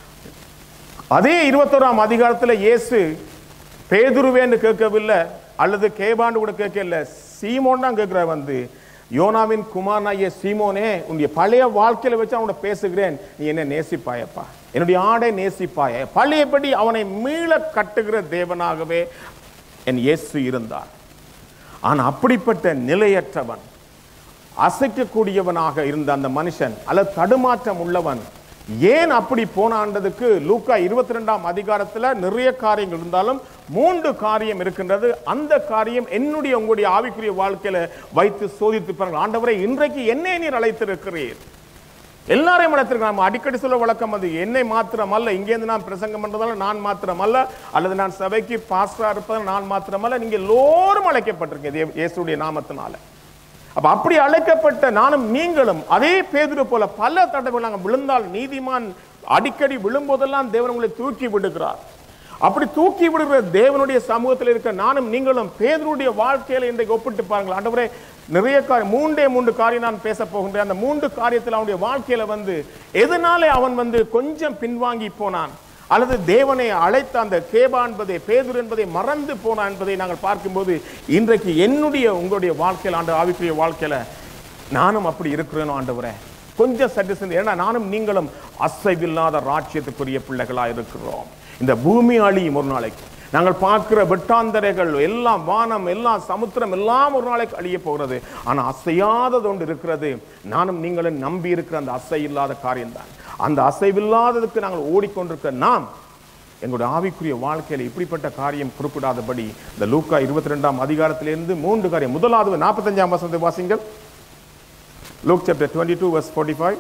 அதே இருபத்தோராம் அதிகாரத்துல இயேசு பேதுருவேன்னு கேட்கவில்லை அல்லது கேபாண்டு கூட கேட்கல சீமோன் தான் கேட்கிற வந்து யோனாவின் குமாரனாகிய சீமோனே உன்னுடைய பழைய வாழ்க்கையில வச்சு அவனை பேசுகிறேன் நீ என்ன நேசிப்பாயப்பா என்னுடைய ஆடை நேசிப்பாய பழையபடி அவனை மீள கட்டுகிற தேவனாகவே என் இயேசு இருந்தார் ஆனா அப்படிப்பட்ட நிலையற்றவன் அசைக்கக்கூடியவனாக இருந்த அந்த மனுஷன் அல்லது தடுமாற்றம் உள்ளவன் ஏன் அப்படி போனான்றதுக்கு லூக்கா இருபத்தி ரெண்டாம் அதிகாரத்துல நிறைய காரியங்கள் இருந்தாலும் மூன்று காரியம் இருக்கின்றது அந்த காரியம் என்னுடைய உங்களுடைய ஆவிக்குரிய வாழ்க்கையில வைத்து சோதித்து பாருங்கள் ஆண்டவரை இன்றைக்கு என்னை நீர் அழைத்திருக்கிறீர் எல்லாரையும் அழைத்திருக்க நம்ம அடிக்கடி சொல்ல வழக்கம் அது என்னை மாத்திரம் அல்ல இங்கேருந்து நான் பிரசங்கம் பண்றதால நான் மாத்திரம் அல்ல அல்லது நான் சபைக்கு பாஸ்டரா இருப்பதால் நான் மாத்திரம் அல்ல நீங்க எல்லோரும் அழைக்கப்பட்டிருக்கீங்க இயேசு- இயேசுடைய நாமத்தினால அப்ப அப்படி அழைக்கப்பட்ட நானும் நீங்களும் அதே பேதுரு போல பல தடவை நாங்கள் விழுந்தால் நீதிமான் அடிக்கடி விழும்போதெல்லாம் தேவன் உங்களை தூக்கி விடுகிறார் அப்படி தூக்கி விடுகிற தேவனுடைய சமூகத்தில் இருக்க நானும் நீங்களும் பேதருடைய வாழ்க்கையில இன்றைக்கு ஒப்பிட்டு பாருங்கள் ஆண்டவரே நிறைய காரியம் மூன்றே மூன்று காரியம் நான் பேச போகின்றேன் அந்த மூன்று காரியத்தில் அவனுடைய வாழ்க்கையில வந்து எதனாலே அவன் வந்து கொஞ்சம் பின்வாங்கி போனான் அல்லது தேவனை அழைத்த அந்த கேபா என்பதை பேதுரு என்பதை மறந்து போனான் என்பதை நாங்கள் பார்க்கும்போது இன்றைக்கு என்னுடைய உங்களுடைய வாழ்க்கையில் ஆண்டு ஆவிக்குரிய வாழ்க்கையில நானும் அப்படி இருக்கிறேனோ ஆண்டவரே கொஞ்சம் சற்று சிந்தி ஏன்னா நானும் நீங்களும் அசைவில்லாத ராஜ்யத்துக்குரிய பிள்ளைகளா இருக்கிறோம் இந்த பூமி அழியும் ஒரு நாளைக்கு நாங்கள் பார்க்கிற வெட்டாந்தரைகள் எல்லாம் வானம் எல்லாம் சமுத்திரம் எல்லாம் ஒரு நாளைக்கு அழிய போகிறது ஆனா அசையாதது ஒன்று இருக்கிறது நானும் நீங்களும் நம்பி இருக்கிற அந்த அசை இல்லாத காரியம்தான் அந்த அசைவில்லாததுக்கு நாங்கள் ஓடிக்கொண்டிருக்க நாம் எங்களுடைய ஆவிக்குரிய வாழ்க்கையில இப்படிப்பட்ட காரியம் குறிப்பிடாதபடி இந்த லூக்கா இருபத்தி ரெண்டாம் அதிகாரத்திலிருந்து மூன்று காரியம் முதலாவது நாற்பத்தஞ்சாம் வசனத்தை வாசிங்கள் Luke chapter twenty two verse forty five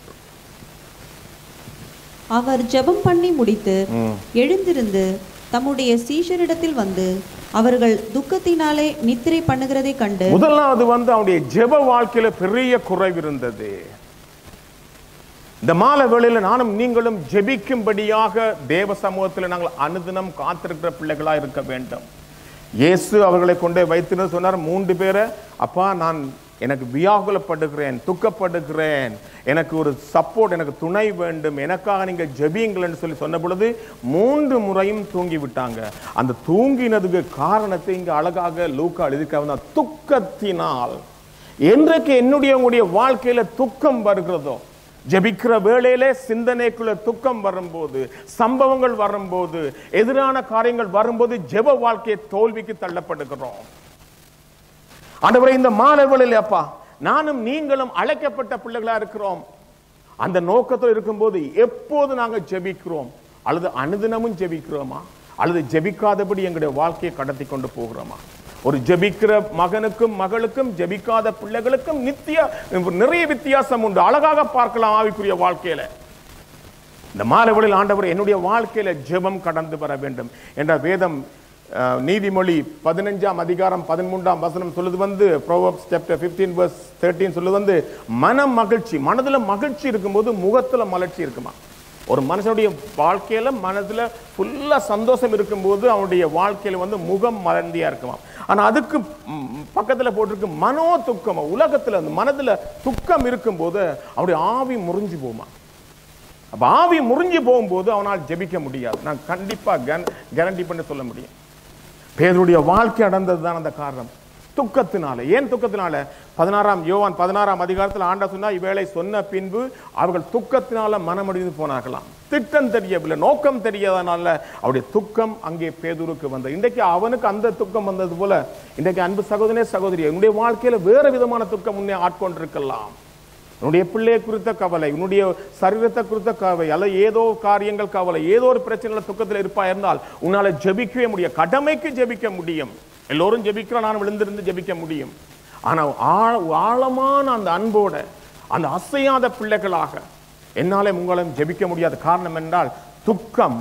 அவர் ஜெபம் பண்ணி முடித்து எழுந்திருந்து தம்முடைய சீஷரிடத்தில் வந்து அவர்கள் துக்கத்தினாலே நித்திரை பண்ணுகிறதைக் கண்டு முதலாவது வந்து அவனுடைய ஜெப வாழ்க்கையில பெரிய குறைவு இருந்தது இந்த மாலை வேளையில நானும் நீங்களும் ஜெபிக்கும்படியாக தேவ சமூகத்தில் நாங்கள் அனுதினம் காத்திருக்கிற பிள்ளைகளா இருக்க வேண்டும் இயேசு அவர்களை கொண்டே வைத்திருந்து சொன்னார் மூன்று பேரை அப்பா நான் எனக்கு வியாகுலப்படுகிறேன் துக்கப்படுகிறேன் எனக்கு ஒரு சப்போர்ட் எனக்கு துணை வேண்டும் எனக்காக நீங்க ஜெபியுங்கள்னு சொல்லி சொன்ன பொழுது மூன்று முறையும் தூங்கி விட்டாங்க அந்த தூங்கினதுக்கு காரணத்தை இங்க அழகாக லூக்கா எழுதிக்காக துக்கத்தினால் என்றைக்கு என்னுடைய உங்களுடைய வாழ்க்கையில துக்கம் வருகிறதோ ஜெபிக்கிற வேளையிலே சிந்தனைக்குள்ள துக்கம் வரும்போது சம்பவங்கள் வரும்போது எதிரான காரியங்கள் வரும்போது ஜெப வாழ்க்கையை தோல்விக்கு தள்ளப்படுகிறோம் ஆண்டவரே இந்த மாணவர்களில் அப்பா நானும் நீங்களும் அழைக்கப்பட்ட பிள்ளைகளா இருக்கிறோம் அந்த நோக்கத்தில் இருக்கும்போது எப்போது நாங்க ஜெபிக்கிறோம் அல்லது அனுதினமும் ஜெபிக்கிறோமா அல்லது ஜெபிக்காதபடி எங்களுடைய வாழ்க்கையை கடத்தி கொண்டு போகிறோமா ஒரு ஜெபிக்கிற மகனுக்கும் மகளுக்கும் ஜெபிக்காத பிள்ளைகளுக்கும் நித்திய நிறைய வித்தியாசம் உண்டு அழகாக பார்க்கலாம் ஆவிக்குரிய வாழ்க்கையில இந்த மாலைவழில் ஆண்டவர் என்னுடைய வாழ்க்கையில ஜெபம் கடந்து வர வேண்டும் என்ற வேதம் அஹ், நீதிமொழி பதினஞ்சாம் அதிகாரம் பதிமூன்றாம் வசனம் சொல்லுது வந்து ப்ரோவப்ஸ் சாப்டர் 15 verse 13 சொல்லுது வந்து மன மகிழ்ச்சி மனதுல மகிழ்ச்சி இருக்கும்போது முகத்துல மலர்ச்சி இருக்குமா ஒரு மனுஷனுடைய வாழ்க்கையில மனதுல ஃபுல்லா சந்தோஷம் இருக்கும்போது அவனுடைய வாழ்க்கையில வந்து முகம் மலர்ந்தியா இருக்குமா ஆனா அதுக்கு ம், பக்கத்துல போட்டிருக்கு மனோ துக்கம் உலகத்துல அந்த மனதுல துக்கம் இருக்கும்போது அவனுடைய ஆவி முறிஞ்சு போகுமா அப்ப ஆவி முறிஞ்சு போகும்போது அவனால் ஜெபிக்க முடியாது நான் கண்டிப்பா கேரண்டி பண்ணி சொல்ல முடியும் பேதருடைய வாழ்க்கை அடைந்தது தான் அந்த காரணம் துக்கத்தினால ஏன் துக்கத்தினால பதினாறாம் யோவான் பதினாறாம் அதிகாரத்தில் ஆண்டா சொன்னா இவேளை சொன்ன பின்பு அவர்கள் துக்கத்தினால மனமடிந்து போனார்களாம் திட்டம் தெரியவில்லை நோக்கம் தெரியாதனால அவருடைய துக்கம் அங்கே பேதுருக்கு வந்தது இன்றைக்கு அவனுக்கு அந்த துக்கம் வந்தது போல இன்றைக்கு அன்பு சகோதரனே சகோதரி உன்னுடைய வாழ்க்கையில வேற விதமான துக்கம் உன்னை ஆட்கொண்டிருக்கலாம் உன்னுடைய பிள்ளையை குறித்த கவலை உன்னுடைய சரீரத்தை குறித்த கவலை அல்லது ஏதோ காரியங்கள் கவலை ஏதோ ஒரு பிரச்சனையில துக்கத்தில் இருப்பா இருந்தால் உன்னால ஜெபிக்கவே முடியும் கடமைக்கு ஜெபிக்க முடியும் எல்லோரும் ஜெபிக்கிறோம் நான் விழுந்திருந்து ஜெபிக்க முடியும் ஆனா ஆழ- ஆழமான அந்த அன்போட அந்த அசையாத பிள்ளைகளாக என்னாலே உங்களையும் ஜெபிக்க முடியாத காரணம் என்றால் துக்கம்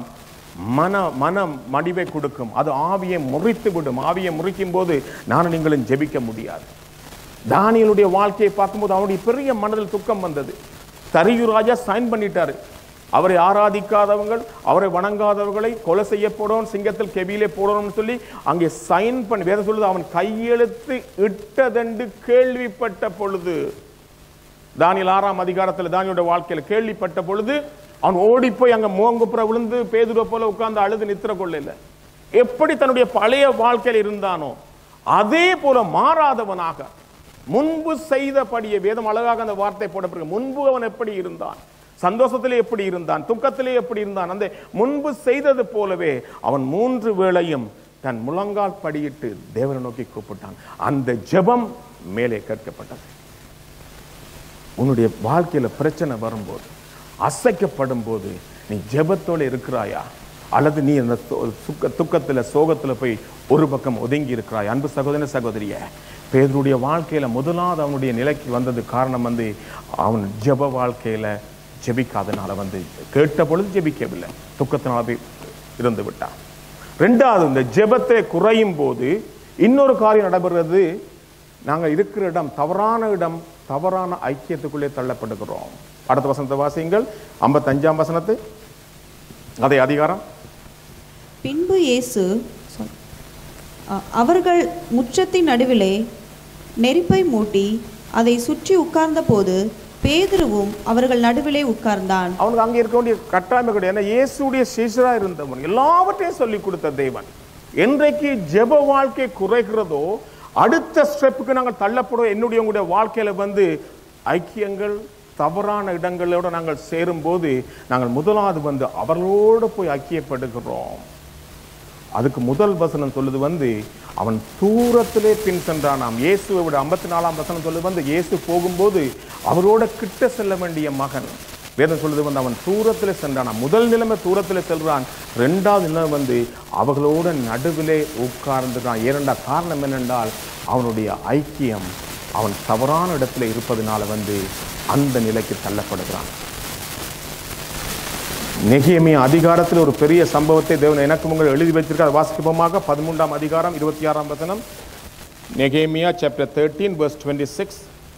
மன மனம் மடிவை கொடுக்கும் அது ஆவியை முறித்து விடும் ஆவியை முறிக்கும் போது நானும் நீங்களும் ஜெபிக்க முடியாது தானியலுடைய வாழ்க்கையை பார்க்கும்போது அவனுடைய பெரிய மனதில் துக்கம் வந்தது தரியு ராஜா சைன் பண்ணிட்டாரு அவரை ஆராதிக்காதவங்கள் அவரை வணங்காதவர்களை கொலை செய்ய போடணும் சிங்கத்தில் கெபியிலே போடணும்னு சொல்லி அங்கே சைன் பண்ணி வேதம் சொல்லுது அவன் கையெழுத்து இட்டதென்று கேள்விப்பட்ட பொழுது தானியல் ஆறாம் அதிகாரத்தில் தானியோட வாழ்க்கையில கேள்விப்பட்ட பொழுது அவன் ஓடி போய் அங்க மோங்குப்புற விழுந்து பேதுரை போல உட்கார்ந்து அழுது நித்திர கொள்ளல எப்படி தன்னுடைய பழைய வாழ்க்கையில் இருந்தானோ அதே போல மாறாதவனாக முன்பு செய்தபடியே வேதம் அழகாக அந்த வார்த்தை போடப்பட்டிருக்கு முன்பு அவன் எப்படி இருந்தான் சந்தோஷத்திலே எப்படி இருந்தான் துக்கத்திலே எப்படி இருந்தான் அந்த முன்பு செய்தது போலவே அவன் மூன்று வேளையும் தன் முழங்கால் படியிட்டு தேவனை நோக்கி கூப்பிட்டான் அந்த ஜெபம் மேலே கேட்கப்பட்டது உன்னுடைய வாழ்க்கையில பிரச்சனை வரும்போது அசைக்கப்படும் போது நீ ஜெபத்தோட இருக்கிறாயா அல்லது நீ அந்த சோ- சுக்க துக்கத்துல சோகத்துல போய் ஒரு பக்கம் ஒதுங்கி இருக்கிறாய் அன்பு சகோதர சகோதரிய பேதருடைய வாழ்க்கையில முதலாவது அவனுடைய நிலைக்கு வந்தது காரணம் வந்து அவன் ஜெப வாழ்க்கையில ஜெபிக்காதனால வந்து கேட்ட பொழுது ஜெபிக்கவில்லை துக்கத்தினால போய் இருந்து விட்டான் ரெண்டாவது இந்த ஜெபத்தை குறையும் போது இன்னொரு காரியம் நடைபெறுறது நாங்கள் இருக்கிற இடம் தவறான இடம் தவறான ஐக்கியத்துக்குள்ளே தள்ளப்படுகிறோம் அடுத்த வசனத்தை வாசியுங்கள் ஐம்பத்தஞ்சாம் வசனத்தை அதே அதிகாரம் பின்பு இயேசு sorry. அ- அவர்கள் முற்றத்தின் நடுவிலே நெருப்பை மூட்டி அதை சுற்றி உட்கார்ந்தபோது பேதுருவும் அவர்கள் நடுவிலே உட்கார்ந்தான் அவனுக்கு அங்கே இருக்க வேண்டிய கட்டாயமே கிடையாது ஏன்னா இயேசுடைய சீசரா இருந்தவன் எல்லாவற்றையும் சொல்லி கொடுத்த தேவன் என்றைக்கு ஜெப வாழ்க்கை குறைகிறதோ அடுத்த ஸ்டெப்புக்கு நாங்கள் தள்ளப்படுவோம் என்னுடைய உங்களுடைய வாழ்க்கையில வந்து ஐக்கியங்கள் தவறான இடங்களோட நாங்கள் சேரும்போது நாங்கள் முதலாவது வந்து அவர்களோடு போய் ஐக்கியப்படுகிறோம் அதுக்கு முதல் வசனம் சொல்லுது வந்து அவன் தூரத்திலே பின் சென்றானாம் இயேசுவை விட ஐம்பத்தி நாலாம் வசனம் சொல்லுது வந்து இயேசு போகும்போது அவரோட கிட்ட செல்ல வேண்டிய மகன் வேதம் சொல்லுது வந்து அவன் தூரத்திலே சென்றானாம் முதல் நிலைமை தூரத்திலே செல்றான் ரெண்டாவது நிலைமை வந்து அவர்களோட நடுவிலே உட்கார்ந்துட்டான் ஏனெண்டா காரணம் என்னென்றால் அவனுடைய ஐக்கியம் அவன் தவறான இடத்துல இருப்பதனால வந்து அந்த நிலைக்கு தள்ளப்படுகிறான் நெகியமிய அதிகாரத்தில் ஒரு பெரிய சம்பவத்தை தேவன் எனக்கு உங்கள் எழுதி வைத்திருக்கார் வாசிப்போமாக பதிமூன்றாம் அதிகாரம் இருபத்தி ஆறாம் வசனம் நெகேமியா chapter thirteen verse twenty six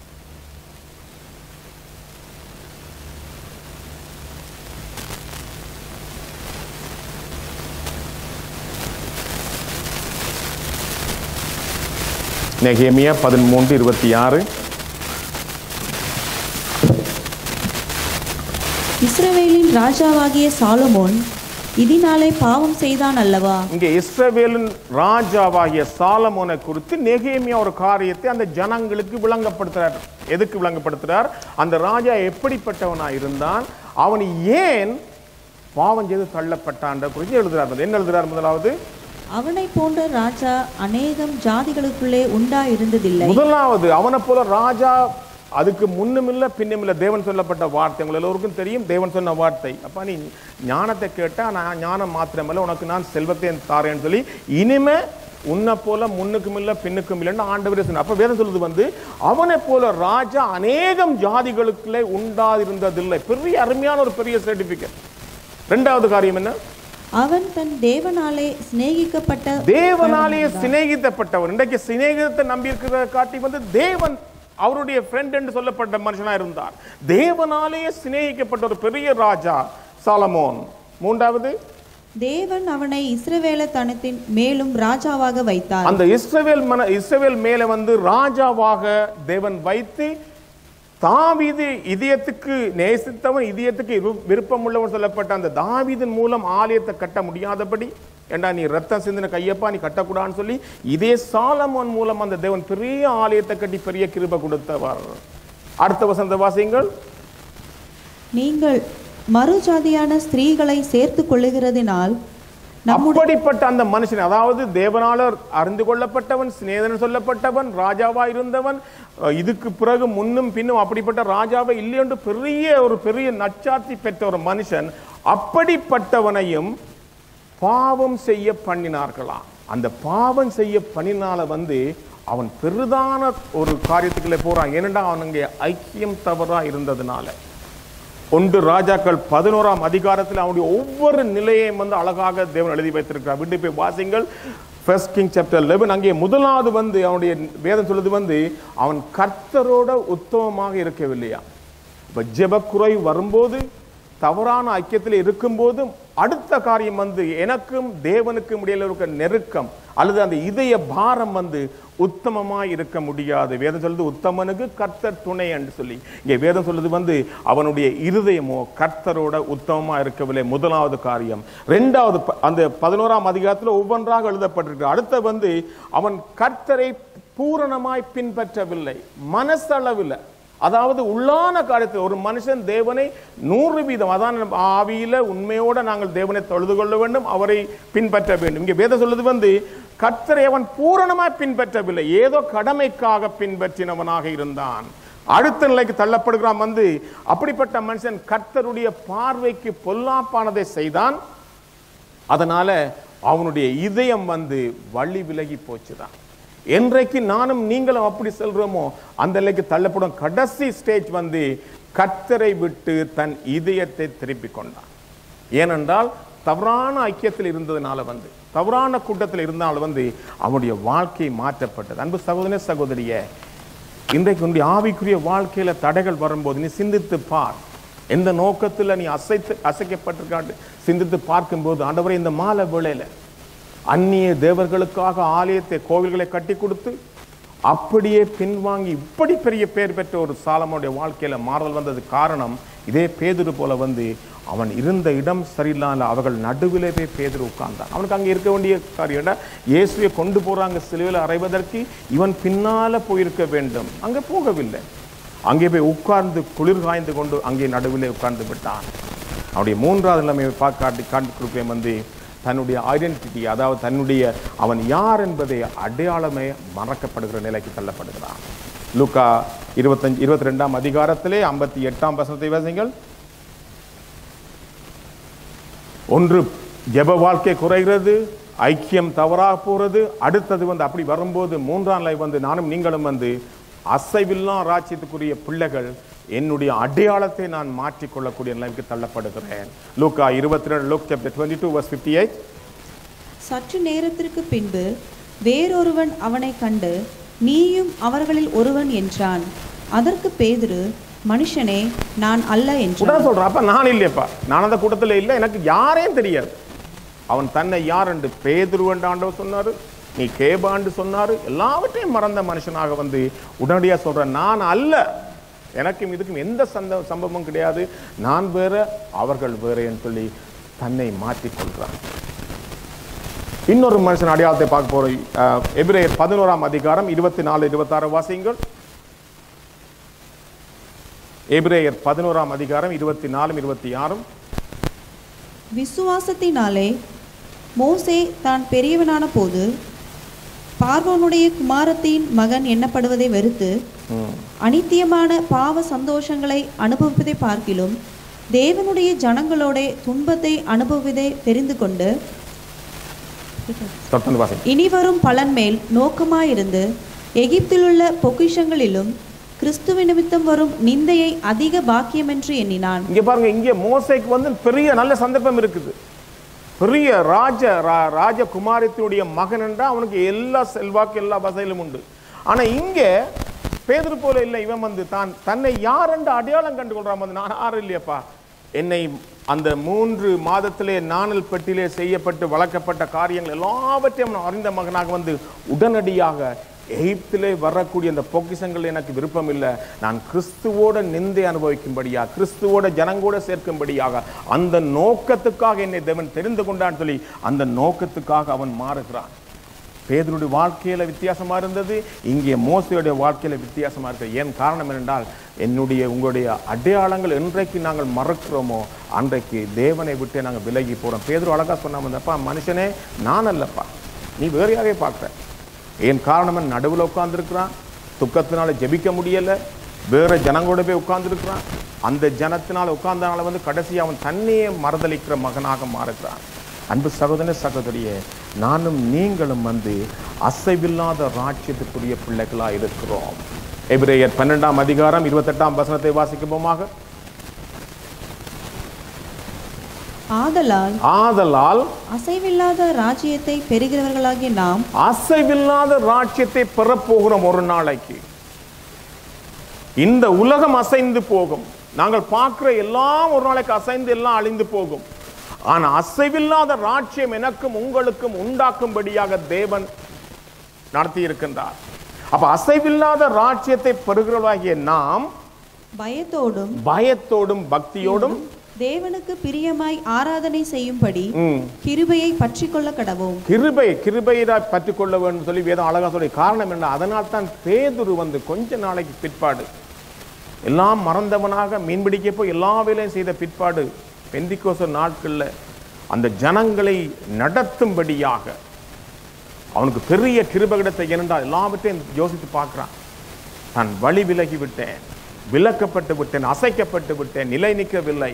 நெகேமியா பதிமூன்று இருபத்தி ஆறு இஸ்ரவேலின் ராஜாவாகிய சாலமோன் இதனாலே பாவம் செய்தான் அல்லவா இங்கே இஸ்ரவேலின் ராஜாவாகிய சாலமோனை குறித்து நெகேமியா ஒரு காரியத்தை அந்த ஜனங்களுக்கு விளங்கப்படுத்துறார் எதுக்கு விளங்கப்படுத்துறார் அந்த ராஜா எப்படிப்பட்டவனா இருந்தான் அவன் ஏன் பாவம் செய்து தள்ளப்பட்டான்ற குறித்து எழுதுறார் என்ன எழுதுறார் முதலாவது அவனைப் போன்ற ராஜா அநேகம் ஜாதிகளுக்குள்ளே உண்டாயிருந்ததில்லை முதலாவது அவனை போல ராஜா அதுக்கு முன்னும் இல்ல பின்னும் இல்ல தேவன் சொல்லப்பட்ட வார்த்தை உங்கள் எல்லோருக்கும் தெரியும் தேவன் சொன்ன வார்த்தை அப்ப நீ ஞானத்தை கேட்டா நான் ஞானம் மாத்திரமல்ல உனக்கு நான் செல்வத்தை தாரேன்னு சொல்லி இனிமே உன்னை போல முன்னுக்கும் இல்ல பின்னுக்கும் இல்லைன்னு ஆண்டவரே சொன்ன அப்ப வேதம் சொல்லுது வந்து அவனை போல ராஜா அநேகம் ஜாதிகளுக்குள்ளே உண்டாதிருந்ததில்லை பெரிய அருமையான ஒரு பெரிய சர்டிபிகேட் ரெண்டாவது காரியம் என்ன அவன் தன் தேவனாலே சிநேகிக்கப்பட்ட தேவனாலேயே சிநேகித்தப்பட்டவர் இன்றைக்கு சிநேகிதத்தை நம்பியிருக்கிற காட்டி வந்து தேவன் அவருடைய ஃப்ரெண்ட் என்று சொல்லப்பட்ட மனுஷனா இருந்தார் தேவனாலேயே சிநேகிக்கப்பட்ட ஒரு பெரிய ராஜா சாலமோன் மூன்றாவது தேவன் அவனை இஸ்ரவேல தனத்தின் மேலும் ராஜாவாக வைத்தார் அந்த இஸ்ரவேல் மன இஸ்ரவேல் மேல வந்து ராஜாவாக தேவன் வைத்து தாவீது இதயத்துக்கு நேசித்தவன் இதயத்துக்கு விரு- விருப்பமுள்ளவன் சொல்லப்பட்ட அந்த தாவீதின் மூலம் ஆலயத்தை கட்ட முடியாதபடி ஏண்டா நீ ரத்தம் சிந்தின கையப்பா நீ கட்டக்கூடாதுன்னு சொல்லி இதே சாலமோன் மூலம் அந்த தேவன் பெரிய ஆலயத்தை கட்டி பெரிய கிருபை கொடுத்தவர் அடுத்த வசந்த வாசியங்கள் நீங்கள் மறுஜாதியான ஸ்திரீகளை சேர்த்து கொள்ளுகிறதினால் நம்முடைய அப்படிப்பட்ட அந்த மனுஷன் அதாவது தேவனாளர் அறிந்து கொள்ளப்பட்டவன் சிநேதன் சொல்லப்பட்டவன் ராஜாவா இருந்தவன் அஹ், இதுக்கு பிறகு முன்னும் பின்னும் அப்படிப்பட்ட ராஜாவை இல்லை என்று பெரிய ஒரு பெரிய நச்சாத்தி பெற்ற ஒரு மனுஷன் அப்படிப்பட்டவனையும் பாவம் செய்ய பண்ணினார்களாம் அந்த பாவம் செய்ய பண்ணினால வந்து அவன் பெரிதான ஒரு காரியத்துக்குள்ளே போறான் ஏனென்றா அவன் அங்கே ஐக்கியம் தவறா இருந்ததுனால ஒன்று ராஜாக்கள் பதினோராம் அதிகாரத்தில் அவனுடைய ஒவ்வொரு நிலையையும் வந்து அழகாக தேவன் எழுதி வைத்திருக்கிறார் விட்டு போய் வாசிங்கள் ஃபர்ஸ்ட் கிங் சாப்டர் லெவன் அங்கே முதலாவது வந்து அவனுடைய வேதம் சொல்லுது வந்து அவன் கர்த்தரோட உத்தமமாக இருக்கவில்லையா இப்போ ஜெபக்குறை வரும்போது தவறான ஐக்கியத்தில் இருக்கும்போது அடுத்த காரியம் வந்து எனக்கும் தேவனுக்கும் இடையில இருக்க நெருக்கம் அல்லது அந்த இதய பாரம் வந்து உத்தமமாய் இருக்க முடியாது வேதம் சொல்லுது உத்தமனுக்கு கர்த்தர் துணை என்று சொல்லி இங்கே வேதம் சொல்லுது வந்து அவனுடைய இருதயமோ கர்த்தரோட உத்தமமா இருக்கவில்லை முதலாவது காரியம் ரெண்டாவது ப- அந்த பதினோராம் அதிகாரத்தில் ஒவ்வொன்றாக எழுதப்பட்டிருக்கு அடுத்த வந்து அவன் கர்த்தரை பூரணமாய் பின்பற்றவில்லை மனசளவில் அதாவது உள்ளான காரியத்தில் ஒரு மனுஷன் தேவனை நூறு வீதம் அதான் நம்ம ஆவியில உண்மையோட நாங்கள் தேவனை தொழுது கொள்ள வேண்டும் அவரை பின்பற்ற வேண்டும் இங்கே வேதம் சொல்லுது வந்து கர்த்தரை அவன் பூரணமாய் பின்பற்றவில்லை ஏதோ கடமைக்காக பின்பற்றினவனாக இருந்தான் அடுத்த நிலைக்கு தள்ளப்படுகிறான் வந்து அப்படிப்பட்ட மனுஷன் கர்த்தருடைய பார்வைக்கு பொல்லாப்பானதை செய்தான் அதனால அவனுடைய இதயம் வந்து வழி விலகி போச்சுதான் என்றைக்கு நானும் நீங்களும் அப்படி செல்றோமோ அந்த நிலைக்கு தள்ளப்படும் கடைசி ஸ்டேஜ் வந்து கர்த்தரை விட்டு தன் இதயத்தை திருப்பி கொண்டான் ஏனென்றால் தவறான ஐக்கியத்தில் இருந்ததுனால வந்து தவறான கூட்டத்தில் இருந்தனால வந்து அவனுடைய வாழ்க்கை மாற்றப்பட்டது அன்பு சகோதரனே சகோதரியே இன்றைக்கு உன்னுடைய ஆவிக்குரிய வாழ்க்கையில தடைகள் வரும்போது நீ சிந்தித்து பார் எந்த நோக்கத்துல நீ அசைத்து அசைக்கப்பட்டிருக்காண்டு சிந்தித்து பார்க்கும்போது ஆண்டவரே இந்த மாலை வேளையில அந்நிய தேவர்களுக்காக ஆலயத்தை கோவில்களை கட்டி கொடுத்து அப்படியே பின்வாங்கி இப்படி பெரிய பேர் பெற்ற ஒரு சாலமோடைய வாழ்க்கையில மாறல் வந்தது காரணம் இதே பேதுரு போல வந்து அவன் இருந்த இடம் சரியில்லாத அவர்கள் நடுவிலே போய் பேதுரு உட்கார்ந்தான் அவனுக்கு அங்கே இருக்க வேண்டிய காரியம் என்ன? இயேசுவை கொண்டு போறாங்க சிலுவையில் அறைவதற்கு இவன் பின்னால போயிருக்க வேண்டும் அங்கே போகவில்லை அங்கே போய் உட்கார்ந்து குளிர் காய்ந்து கொண்டு அங்கே நடுவிலே உட்கார்ந்து விட்டான் அவனுடைய மூன்றாவது நிலைமையை பார்க்க காட்டி காட்டி கொடுப்பேன் வந்து தன்னுடைய ஐடென்டிட்டி அதாவது தன்னுடைய அவன் யார் என்பதை அடையாளமே மறக்கப்படுகிற நிலைக்கு தள்ளப்படுகிறான் லூக்கா இருபத்தஞ்சு இருபத்தி ரெண்டாம் அதிகாரத்திலே ஐம்பத்தி எட்டாம் வசனத்தை வாசிங்கள் ஒன்று ஜெப வாழ்க்கை குறைகிறது ஐக்கியம் தவறாக போகிறது அடுத்தது வந்து அப்படி வரும்போது மூன்றாம் நிலை வந்து நானும் நீங்களும் வந்து அசைவில்லா ராஜ்யத்துக்குரிய பிள்ளைகள் என்னுடைய அடையாளத்தை நான் மாற்றிக்கொள்ளக்கூடிய நிலைக்கு தள்ளப்படுகிறேன் லூக்கா இருபத்தி ரெண்டு Luke chapter twenty two verse fifty eight சற்று நேரத்திற்கு பின்பு வேறொருவன் அவனை கண்டு நீயும் அவர்களில் ஒருவன் என்றான் அதற்கு பேதுரு மனுஷனே நான் அல்ல என்றான் உடனே சொல்றான் அப்ப நான் இல்லையப்பா நான் அந்த கூட்டத்தில் இல்லை எனக்கு யாரையும் தெரியாது அவன் தன்னை யார் என்று பேதுருவண்டு ஆண்டவர் சொன்னாரு நீ கேபாண்டு சொன்னாரு எல்லாவற்றையும் மறந்த மனுஷனாக வந்து உடனடியாக சொல்றேன் நான் அல்ல எனக்கும் இதுக்கும் எந்த சந்த சம்பவமும் கிடையாது நான் வேற அவர்கள் வேறேன்னு சொல்லி தன்னை மாற்றிக்கொள்கிறான் இன்னொரு மனுஷன் அடையாளத்தை பார்க்க போறோம் அஹ், எபிரேயர் பதினோராம் அதிகாரம் இருபத்தி நாலு இருபத்தாறு வாசியுங்கள் எபிரேயர் பதினோராம் அதிகாரம் இருபத்தி நாலும் இருபத்தி ஆறும் விசுவாசத்தினாலே மோசே தான் பெரியவனான போது பார்வோனுடைய குமாரத்தின் மகன் எண்ணப்படுவதை வெறுத்து அனித்தியமான பாவ சந்தோஷங்களை அனுபவிப்பதை பார்க்கிலும் தேவனுடைய ஜனங்களோட துன்பத்தை அனுபவிப்பதை தெரிந்து கொண்டு தொடர்ந்து வாசி இனிவரும் பலன் மேல் நோக்கமாயிருந்து எகிப்திலுள்ள பொக்கிஷங்களிலும் கிறிஸ்துவ நிமித்தம் வரும் நிந்தையை அதிக பாக்கியமென்று எண்ணினான் இங்க பாருங்க இங்க மோசைக்கு வந்து பெரிய நல்ல சந்தர்ப்பம் இருக்குது பெரிய ராஜ ரா- ராஜகுமாரத்தினுடைய மகன் என்றால் அவனுக்கு எல்லா செல்வாக்கு எல்லா வசதியிலும் உண்டு ஆனா இங்க பேதர் போல இல்லை இவன் வந்து தான் தன்னை யார் என்று அடையாளம் கண்டு கொள்றான் வந்து நான் யாரும் இல்லையப்பா என்னை அந்த மூன்று மாதத்திலே நாணல் பெட்டிலே செய்யப்பட்டு வளர்க்கப்பட்ட காரியங்கள் எல்லாவற்றையும் நான் அறிந்த மகனாக வந்து உடனடியாக எகிப்திலே வரக்கூடிய அந்த பொக்கிஷங்கள் எனக்கு விருப்பம் இல்லை நான் கிறிஸ்துவோட நிந்தை அனுபவிக்கும்படியா கிறிஸ்துவோட ஜனங்கூட சேர்க்கும்படியாக அந்த நோக்கத்துக்காக என்னை தேவன் தெரிந்து கொண்டான்னு சொல்லி அந்த நோக்கத்துக்காக அவன் மாறுகிறான் பேதருடைய வாழ்க்கையில வித்தியாசமா இருந்தது இங்கே மோசையுடைய வாழ்க்கையில வித்தியாசமா இருக்கு ஏன் காரணம் என்னென்றால் என்னுடைய உங்களுடைய அடையாளங்கள் என்றைக்கு நாங்கள் மறக்கிறோமோ அன்றைக்கு தேவனை விட்டு நாங்கள் விலகி போறோம் பேதுரு அழகா சொன்னாமப்பா மனுஷனே நான் அல்லப்பா நீ வேறையாவே பார்க்குற ஏன் காரணம் நடுவில் உட்கார்ந்துருக்கிறான் துக்கத்தினால ஜெபிக்க முடியல வேற ஜனங்களோட போய் உட்கார்ந்துருக்கிறான் அந்த ஜனத்தினால உட்கார்ந்தனால வந்து கடைசி அவன் தன்னையே மறுதளிக்கிற மகனாக மாறுகிறான் அன்பு சகோதர சகோதரியே நானும் நீங்களும் வந்து அசைவில்லாத ராஜ்யத்துக்குரிய பிள்ளைகளா இருக்கிறோம் எபிரேயர் பன்னெண்டாம் அதிகாரம் இருபத்தெட்டாம் வசனத்தை வாசிக்கப்போமாக ஆதலால் ஆதலால் அசைவில்லாத ராஜ்யத்தை பெறுகிறவர்களாகிய நாம் அசைவில்லாத ராஜ்யத்தை பெறப்போகிறோம் ஒரு நாளைக்கு இந்த உலகம் அசைந்து போகும் நாங்கள் பார்க்கிற எல்லாம் ஒரு நாளைக்கு அசைந்து எல்லாம் அழிந்து போகும் ஆனா அசைவில்லாத ராஜ்யம் எனக்கும் உங்களுக்கும் உண்டாக்கும்படியாக தேவன் நடத்தி இருக்கின்றார் அப்ப அசைவில்லாத ராஜ்யத்தை பெறுகிறவர்களாகிய நாம் பயத்தோடும் பயத்தோடும் பக்தியோடும் தேவனுக்கு பிரியமாய் ஆராதனை செய்யும்படி ம், கிருபையை பற்றிக்கொள்ள கடவோம் கிருபை கிருபையை பற்றி கொள்ள வேண்டும் சொல்லி வேதம் அழகா சொல்லி காரணம் என்ன அதனால் தான் பேதுரு வந்து கொஞ்ச நாளைக்கு பிற்பாடு எல்லாம் மறந்தவனாக மீன்பிடிக்க போய் எல்லா வேலையும் செய்த பிற்பாடு பெந்திக்கோச நாட்கள்ல அந்த ஜனங்களை நடத்தும்படியாக அவனுக்கு பெரிய கிருபை கிடைத்த ஏனென்றால் எல்லாவற்றையும் யோசித்து பார்க்கிறான் நான் வழி விலகி விட்டேன் விலக்கப்பட்டு விட்டேன் அசைக்கப்பட்டு விட்டேன் நிலை நிற்கவில்லை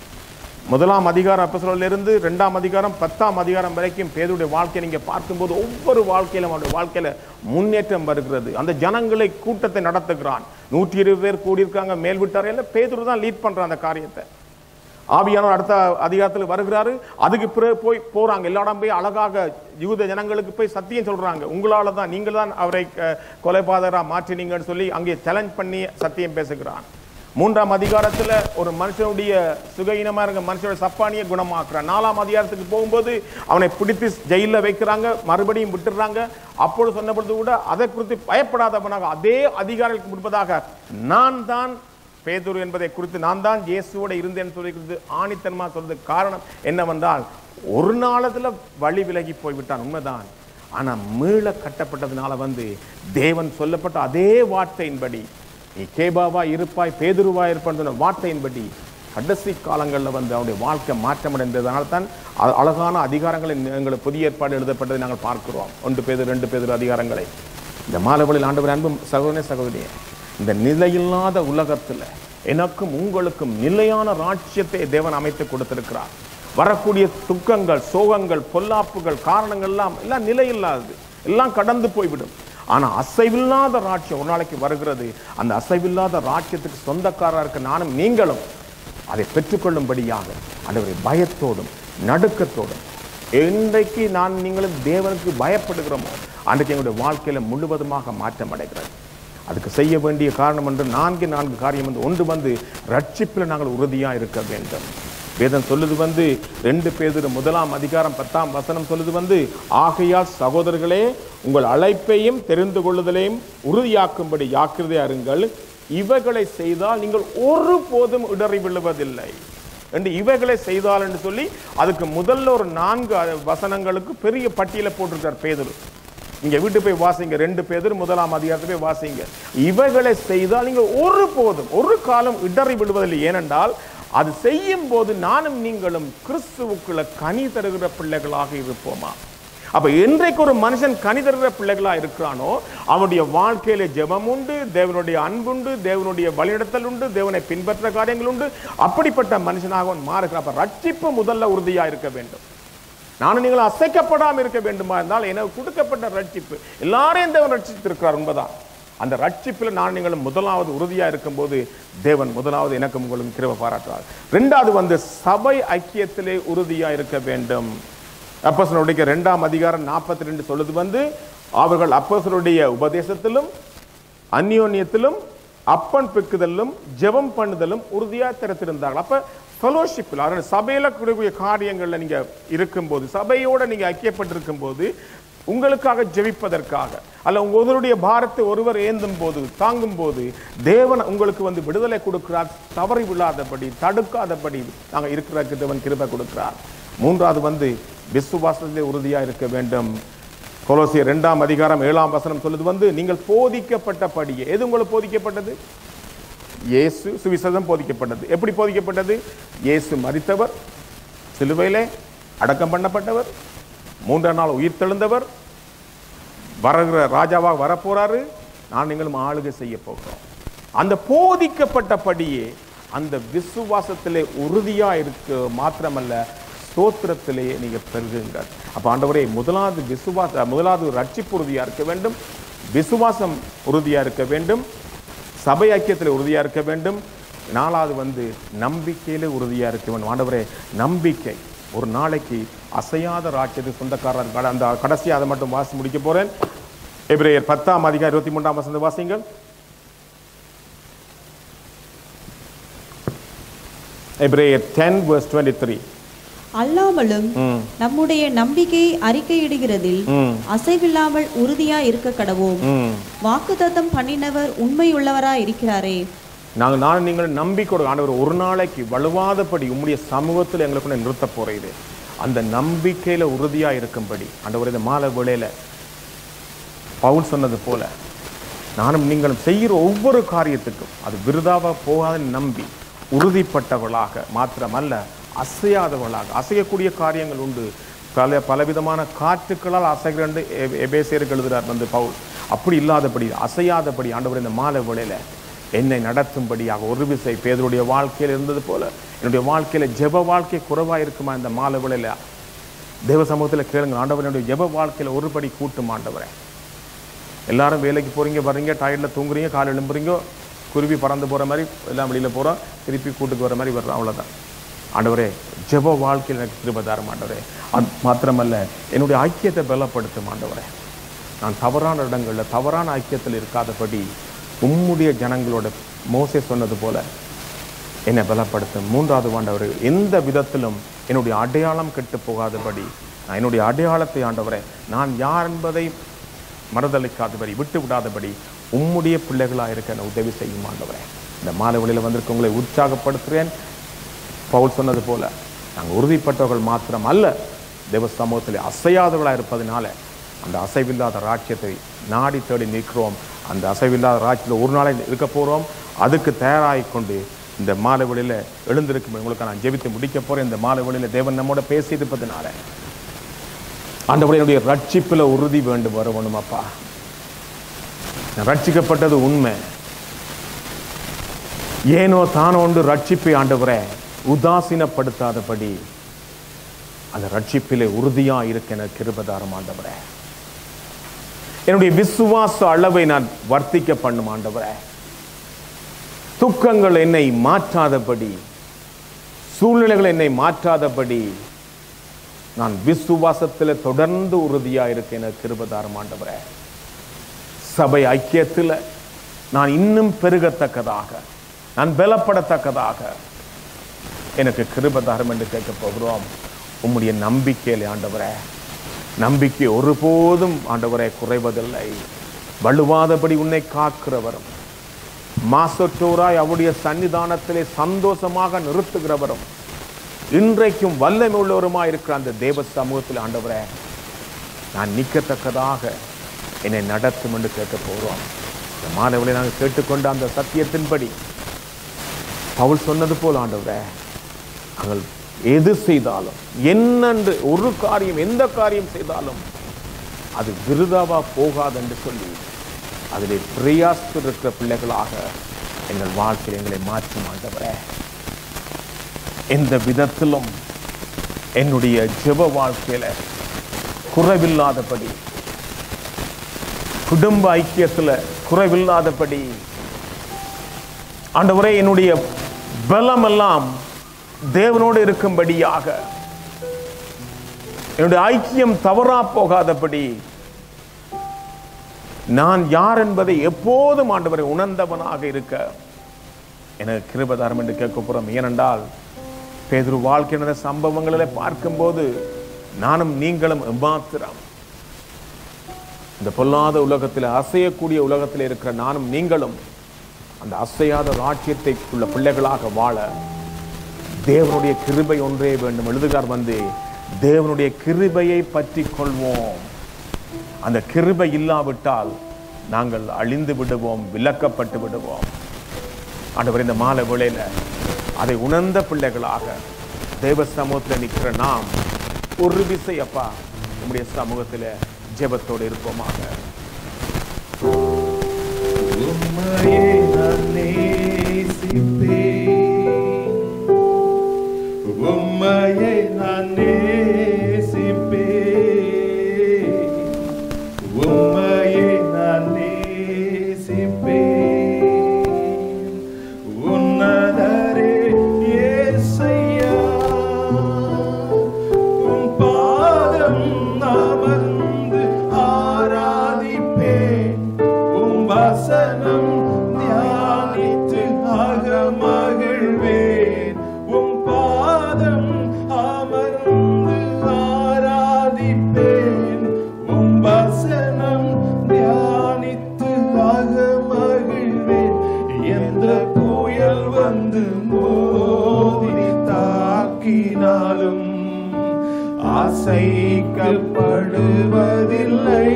முதலாம் அதிகாரம் அப்போஸ்தலரிலிருந்து இரண்டாம் அதிகாரம் பத்தாம் அதிகாரம் வரைக்கும் பேதுடைய வாழ்க்கையை நீங்க பார்க்கும்போது ஒவ்வொரு வாழ்க்கையிலும் அவருடைய வாழ்க்கையில முன்னேற்றம் வருகிறது அந்த ஜனங்களை கூட்டத்தை நடத்துகிறான் நூற்றி இருபது பேர் கூடியிருக்காங்க மேல் விட்டாரையில பேதுரு தான் லீட் பண்றான் அந்த காரியத்தை ஆவியானவர் அடுத்த அதிகாரத்தில் வருகிறாரு அதுக்கு பிறகு போய் போறாங்க எல்லா இடம் போய் அழகாக யூத ஜனங்களுக்கு போய் சத்தியம் சொல்றாங்க உங்களால தான் நீங்கள் தான் அவரை அஹ், கொலைபாதகரா மாற்றினீங்கன்னு சொல்லி அங்கே சேலஞ்ச் பண்ணி சத்தியம் பேசுகிறான் மூன்றாம் அதிகாரத்துல ஒரு மனுஷனுடைய சுகஈனமா இருக்க மனுஷனுடைய சப்பானியை குணமாக்குறான் நாலாம் அதிகாரத்துக்கு போகும்போது அவனை பிடித்து ஜெயில வைக்கிறாங்க மறுபடியும் விட்டுறாங்க அப்பொழுது சொன்ன பொழுது கூட அதை குறித்து பயப்படாதவனாக அதே அதிகாரத்துக்கு முன்பதாக நான் தான் பேதுரு என்பதை குறித்து நான் தான் இயேசுவோட இருந்தேன் சொல்லி குறித்து ஆணித்தனமா சொல்றது காரணம் என்னவென்றால் ஒரு நாளத்துல வழி விலகி போய்விட்டான் உண்மைதான் ஆனா மீள கட்டப்பட்டதுனால வந்து தேவன் சொல்லப்பட்ட அதே வார்த்தையின்படி நீ கேபாவா இருப்பாய் பேதுருவா இருப்பான்னு சொன்ன வார்த்தையின்படி கடைசி காலங்களில் வந்து அவருடைய வாழ்க்கை மாற்றமடைந்ததனால தான் அ- அழகான அதிகாரங்களை எங்களுக்கு புதிய ஏற்பாடு எழுதப்பட்டதை நாங்கள் பார்க்கிறோம் ஒன்று பேது ரெண்டு பேது அதிகாரங்களை இந்த மாலவழியில் ஆண்டவர் அன்பும் சகோதரனே சகோதரியே இந்த நிலையில்லாத உலகத்துல எனக்கும் உங்களுக்கும் நிலையான ராஜ்யத்தை தேவன் அமைத்து கொடுத்திருக்கிறார் வரக்கூடிய துக்கங்கள் சோகங்கள் பொல்லாப்புகள் காரணங்கள் எல்லாம் எல்லாம் நிலையில்லாதது எல்லாம் கடந்து போய்விடும் ஆனா அசைவில்லாத ராஜ்யம் ஒரு நாளைக்கு வருகிறது அந்த அசைவில்லாத ராஜ்யத்துக்கு சொந்தக்காரா இருக்க நானும் நீங்களும் அதை பெற்றுக்கொள்ளும்படியாக ஆண்டவரை பயத்தோடும் நடுக்கத்தோடும் என்றைக்கு நான் நீங்களும் தேவனுக்கு பயப்படுகிறோமோ அன்றைக்கு எங்களுடைய வாழ்க்கையில முழுவதுமாக மாற்றம் அடைகிறது அதுக்கு செய்ய வேண்டிய காரணம் என்று நான்கு நான்கு காரியம் வந்து ஒன்று வந்து ரட்சிப்பில் நாங்கள் உறுதியா இருக்க வேண்டும் வேதம் சொல்லுது வந்து ரெண்டு பேர் முதலாம் அதிகாரம் பத்தாம் வசனம் சொல்லுது வந்து ஆகையால் சகோதரர்களே உங்கள் அழைப்பையும் தெரிந்து கொள்ளுதலையும் உறுதியாக்கும்படி ஜாக்கிரதையா இருங்கள் இவைகளை செய்தால் நீங்கள் ஒருபோதும் இடறி விழுவதில்லை என்று இவைகளை செய்தால் என்று சொல்லி அதுக்கு முதல்ல ஒரு நான்கு அ- வசனங்களுக்கு பெரிய பட்டியலை போட்டிருக்கார் பேதுரு இங்க வீட்டு போய் வாசிங்க ரெண்டு பேதர் முதலாம் அதிகாரத்தை போய் வாசிங்க இவைகளை செய்தால் நீங்க ஒரு போதும் ஒரு காலம் இடறி விடுவதில்லை ஏனென்றால் அது செய்யும் போது நானும் நீங்களும் கிறிஸ்துவுக்குள்ள கனி தருகிற பிள்ளைகளாக இருப்போமா அப்ப என்றைக்கு ஒரு மனுஷன் கனி தருகிற பிள்ளைகளா இருக்கிறானோ அவனுடைய வாழ்க்கையில ஜெபம் உண்டு தேவனுடைய அன்புண்டு தேவனுடைய வழிநடத்தல் உண்டு தேவனை பின்பற்ற காரியங்கள் உண்டு அப்படிப்பட்ட மனுஷனாக அவன் மாறுகிறான் அப்ப ரட்சிப்பு முதல்ல உறுதியா இருக்க வேண்டும் நானும் நீங்கள் அசைக்கப்படாமல் இருக்க வேண்டுமா இருந்தால் எனக்கு கொடுக்கப்பட்ட ரட்சிப்பு எல்லாரையும் தேவன் ரட்சித்திருக்கிறார் உண்மைதான் அந்த ரட்சிப்பில் நான் நீங்கள் முதலாவது உறுதியா இருக்கும்போது தேவன் முதலாவது எனக்கும் உங்களுக்கும் கிருபை பாராட்டுவார் ரெண்டாவது வந்து சபை ஐக்கியத்திலே உறுதியா இருக்க வேண்டும் அப்போஸ்தலருடைய ரெண்டாம் அதிகாரம் நாற்பத்தி ரெண்டு சொல்லுது வந்து அவர்கள் அப்போஸ்தலருடைய உபதேசத்திலும் அந்யோன்யத்திலும் அப்பன் பிக்குதலும் ஜெபம் பண்ணுதலும் உறுதியா திறத்திருந்தார்கள் அப்ப ஃபெலோஷிப்பில் அதாவது சபையில கூடிய காரியங்கள்ல நீங்க இருக்கும்போது சபையோட நீங்க ஐக்கியப்பட்டிருக்கும் போது உங்களுக்காக ஜெபிப்பதற்காக அல்ல உங்களுடைய பாரத்தை ஒருவர் ஏந்தும் போது தாங்கும் போது தேவன் உங்களுக்கு வந்து விடுதலை கொடுக்கிறார் தவறி விழாதபடி தடுக்காதபடி நாங்கள் இருக்கிறதுக்கு தேவன் கிருபை கொடுக்கிறார் மூன்றாவது வந்து விசுவாசத்திலே உறுதியா இருக்க வேண்டும் கொலோசியர் இரண்டாம் அதிகாரம் ஏழாம் வசனம் சொல்லுது வந்து நீங்கள் போதிக்கப்பட்டபடியே எது உங்களுக்கு போதிக்கப்பட்டது இயேசு சுவிசேஷம் போதிக்கப்பட்டது எப்படி போதிக்கப்பட்டது இயேசு மரித்தவர் சிலுவையிலே அடக்கம் பண்ணப்பட்டவர் மூன்றாம் நாள் உயிர் தெழுந்தவர் வருகிற ராஜாவாக வரப்போறாரு நான் நீங்களும் ஆளுகை செய்ய போகிறோம் அந்த போதிக்கப்பட்டபடியே அந்த விசுவாசத்திலே உறுதியா இருக்க மாத்திரமல்ல ஸ்தோத்திரத்திலேயே நீங்க பெருகுங்கள் அப்ப ஆண்டவரே முதலாவது விசுவாச முதலாவது ரட்சிப்பு உறுதியா இருக்க வேண்டும் விசுவாசம் உறுதியா இருக்க வேண்டும் சபை ஐக்கியத்தில் உறுதியா இருக்க வேண்டும் நாலாவது வந்து நம்பிக்கையில உறுதியா இருக்க வேண்டும் ஆண்டவரே நம்பிக்கை ஒரு நாளைக்கு அசையாத ராஜ்யத்துக்கு சொந்தக்காரர் கட- அந்த கடைசி அதை மட்டும் வாசி முடிக்க போறேன் எபிரேயர் பத்தாம் அதிகாரம் இருபத்தி மூன்றாம் வசந்த வாசிங்கள் எபிரேயர் டென் verse டுவெண்ட்டி த்ரீ அல்லாமலும் ம் நம்முடைய நம்பிக்கையை அறிக்கையிடுகிறதில் ம் அசைவில்லாமல் உறுதியா இருக்க கடவோம் ம் வாக்குத்தத்தம் பண்ணினவர் உண்மையுள்ளவரா இருக்கிறாரே நாங்கள் நான் நீங்கள் நம்பிக்கை ஆண்டவர் ஒரு நாளைக்கு வலுவாதபடி உம்முடைய சமூகத்தில் எங்களுக்கு நிறுத்த போறீரு அந்த நம்பிக்கையில உறுதியா இருக்கும்படி ஆண்டவர் இந்த மாலை வேளையில பவுல் சொன்னது போல நானும் நீங்களும் செய்கிற ஒவ்வொரு காரியத்துக்கும் அது விருதாவா போகாதுன்னு நம்பி உறுதிப்பட்டவளாக மாத்திரமல்ல அசையாதவளாக அசையக்கூடிய காரியங்கள் உண்டு பல பலவிதமான காற்றுக்களால் அசைகிற எபேசியருக்கு எழுதுறார் வந்து பவுல் அப்படி இல்லாதபடி அசையாதபடி ஆண்டவர் இந்த மாலை வேளையில என்னை நடத்தும்படியாக ஒரு விசை பேதருடைய வாழ்க்கையில் இருந்தது போல என்னுடைய வாழ்க்கையில ஜெப வாழ்க்கை குறைவா இருக்குமா இந்த மாலை வேளையில தேவ சமூகத்தில் கேளுங்க ஆண்டவனுடைய ஜெப வாழ்க்கையில ஒருபடி கூட்டும் ஆண்டவரே எல்லாரும் வேலைக்கு போறீங்க வர்றீங்க டயர்டில் தூங்குறீங்க காலை எழும்புறீங்க குருவி பறந்து போற மாதிரி எல்லாம் வெளியில போறோம் திருப்பி கூட்டுக்கு வர மாதிரி வர்றோம் அவ்வளவுதான் ஆண்டவரே ஜெப வாழ்க்கையில் எனக்கு கிருபதாரம் ஆண்டவரே அது மாத்திரமல்ல என்னுடைய ஐக்கியத்தை பலப்படுத்தும் ஆண்டவரே நான் தவறான இடங்கள்ல தவறான ஐக்கியத்தில் இருக்காதபடி உம்முடைய ஜனங்களோட மோசே சொன்னது போல என்னை பலப்படுத்தும் மூன்றாவது ஆண்டவர் எந்த விதத்திலும் என்னுடைய அடையாளம் கெட்டு போகாதபடி நான் என்னுடைய அடையாளத்தை ஆண்டவரே நான் யார் என்பதை மறுதளிக்காதபடி விட்டு விடாதபடி உம்முடைய பிள்ளைகளாக இருக்க என்னை உதவி செய்யும் ஆண்டவரே இந்த மாலை வழியில் வந்திருக்க உங்களை உற்சாகப்படுத்துகிறேன் பவுல் சொன்னது போல நாங்கள் உறுதிப்பட்டவர்கள் மாத்திரம் அல்ல தேவ சமூகத்தில் அசையாதவர்களாக இருப்பதனால அந்த அசைவில்லாத ராஜ்யத்தை நாடி தேடி நிற்கிறோம் அந்த அசைவில்லாத ராஜ்யத்தில் ஒரு நாளை இருக்க போகிறோம் அதுக்கு தயாராகிக் கொண்டு இந்த மாலை வழியில் எழுந்திருக்கும் உங்களுக்கு நான் ஜெபித்து முடிக்க போகிறேன் இந்த மாலை வழியில் தேவன் நம்மோட பேசி இருப்பதனால ஆண்டவரே என்னுடைய ரட்சிப்பில் உறுதி வேண்டும் வரணும் அப்பா நான் ரட்சிக்கப்பட்டது உண்மை ஏனோ தானோண்டு ரட்சிப்பை ஆண்டவரே உதாசீனப்படுத்தாதபடி அந்த ரட்சிப்பிலே உறுதியா இருக்க எனக்கு கிருபதாரம் ஆண்டவரே என்னுடைய விசுவாச அளவை நான் வர்த்திக்க பண்ணும் ஆண்டவரே துக்கங்கள் என்னை மாற்றாதபடி சூழ்நிலைகள் என்னை மாற்றாதபடி நான் விசுவாசத்தில் தொடர்ந்து உறுதியா இருக்க எனக்கு கிருபதாரம் ஆண்டவரே சபை ஐக்கியத்தில் நான் இன்னும் பெருகத்தக்கதாக நான் பலப்படத்தக்கதாக எனக்கு கிருபதாரம் என்று கேட்க போகிறோம் உம்முடைய நம்பிக்கையில் ஆண்டவரே நம்பிக்கை ஒருபோதும் ஆண்டவரே குறைவதில்லை வலுவாதபடி உன்னை காக்கிறவரும் மாசற்றோராய் அவருடைய சன்னிதானத்திலே சந்தோஷமாக நிறுத்துகிறவரும் இன்றைக்கும் வல்லமை உள்ளவருமா இருக்கிற அந்த தேவ சமூகத்தில் ஆண்டவரே நான் நிற்கத்தக்கதாக என்னை நடத்தும் என்று கேட்க போகிறோம் இந்த மாணவர்களை நாங்கள் கேட்டுக்கொண்ட அந்த சத்தியத்தின்படி பவுல் சொன்னது போல் ஆண்டவரே நாங்கள் எது செய்தாலும் என்னென்று ஒரு காரியம் எந்த காரியம் செய்தாலும் அது விருதாவா போகாது என்று சொல்லி அதிலே பிரயாசத்தில் இருக்கிற பிள்ளைகளாக எங்கள் வாழ்க்கையில் எங்களை மாற்றும் ஆண்டவரே எந்த விதத்திலும் என்னுடைய ஜெப வாழ்க்கையில குறைவில்லாதபடி குடும்ப ஐக்கியத்துல குறைவில்லாதபடி ஆண்டவரே என்னுடைய பலமெல்லாம் தேவனோடு இருக்கும்படியாக என்னுடைய ஐக்கியம் தவறா போகாதபடி நான் யார் என்பதை எப்போதும் ஆண்டவரை உணர்ந்தவனாக இருக்க எனக்கு கிருபதாரம் என்று கேட்க போறோம் ஏனென்றால் பேதுரு வாழ்க்கை நடந்த சம்பவங்களை பார்க்கும்போது நானும் நீங்களும் எம்மாத்திரம் இந்த பொல்லாத உலகத்தில் அசையக்கூடிய உலகத்தில் இருக்கிற நானும் நீங்களும் அந்த அசையாத ராஜ்யத்தை உள்ள பிள்ளைகளாக வாழ தேவனுடைய கிருபை ஒன்றே வேண்டும் எழுதுகார் வந்து தேவனுடைய கிருபையை பற்றி கொள்வோம் அந்த கிருபை இல்லாவிட்டால் நாங்கள் அழிந்து விடுவோம் விலக்கப்பட்டு விடுவோம் ஆண்டவர் இந்த மாலை வேளையில அதை உணர்ந்த பிள்ளைகளாக தேவ சமூகத்தில் நிற்கிற நாம் ஒரு விசை அப்பா நம்முடைய சமூகத்தில் ஜெபத்தோடு இருப்போமாக உம்மையே நான் நேசிப்பேன். உம்மையே நான் நேசிப்பேன். உம்மையே நான் நேசிப்பேன். உன்னதரே இயேசையா, உம் பாதம் அமர்ந்து ஆராதிப்பேன் உம் வசனம் தியானித்து அகமகிழ்வேன் உம் பாதம் அமர்ந்து ஆராதிப்பேன் உம் வசனம் தியானித்து அகமகிழ்வேன் எந்த புயல் வந்து மோதி தாக்கினாலும் அசைக்கப்படுவதில்லை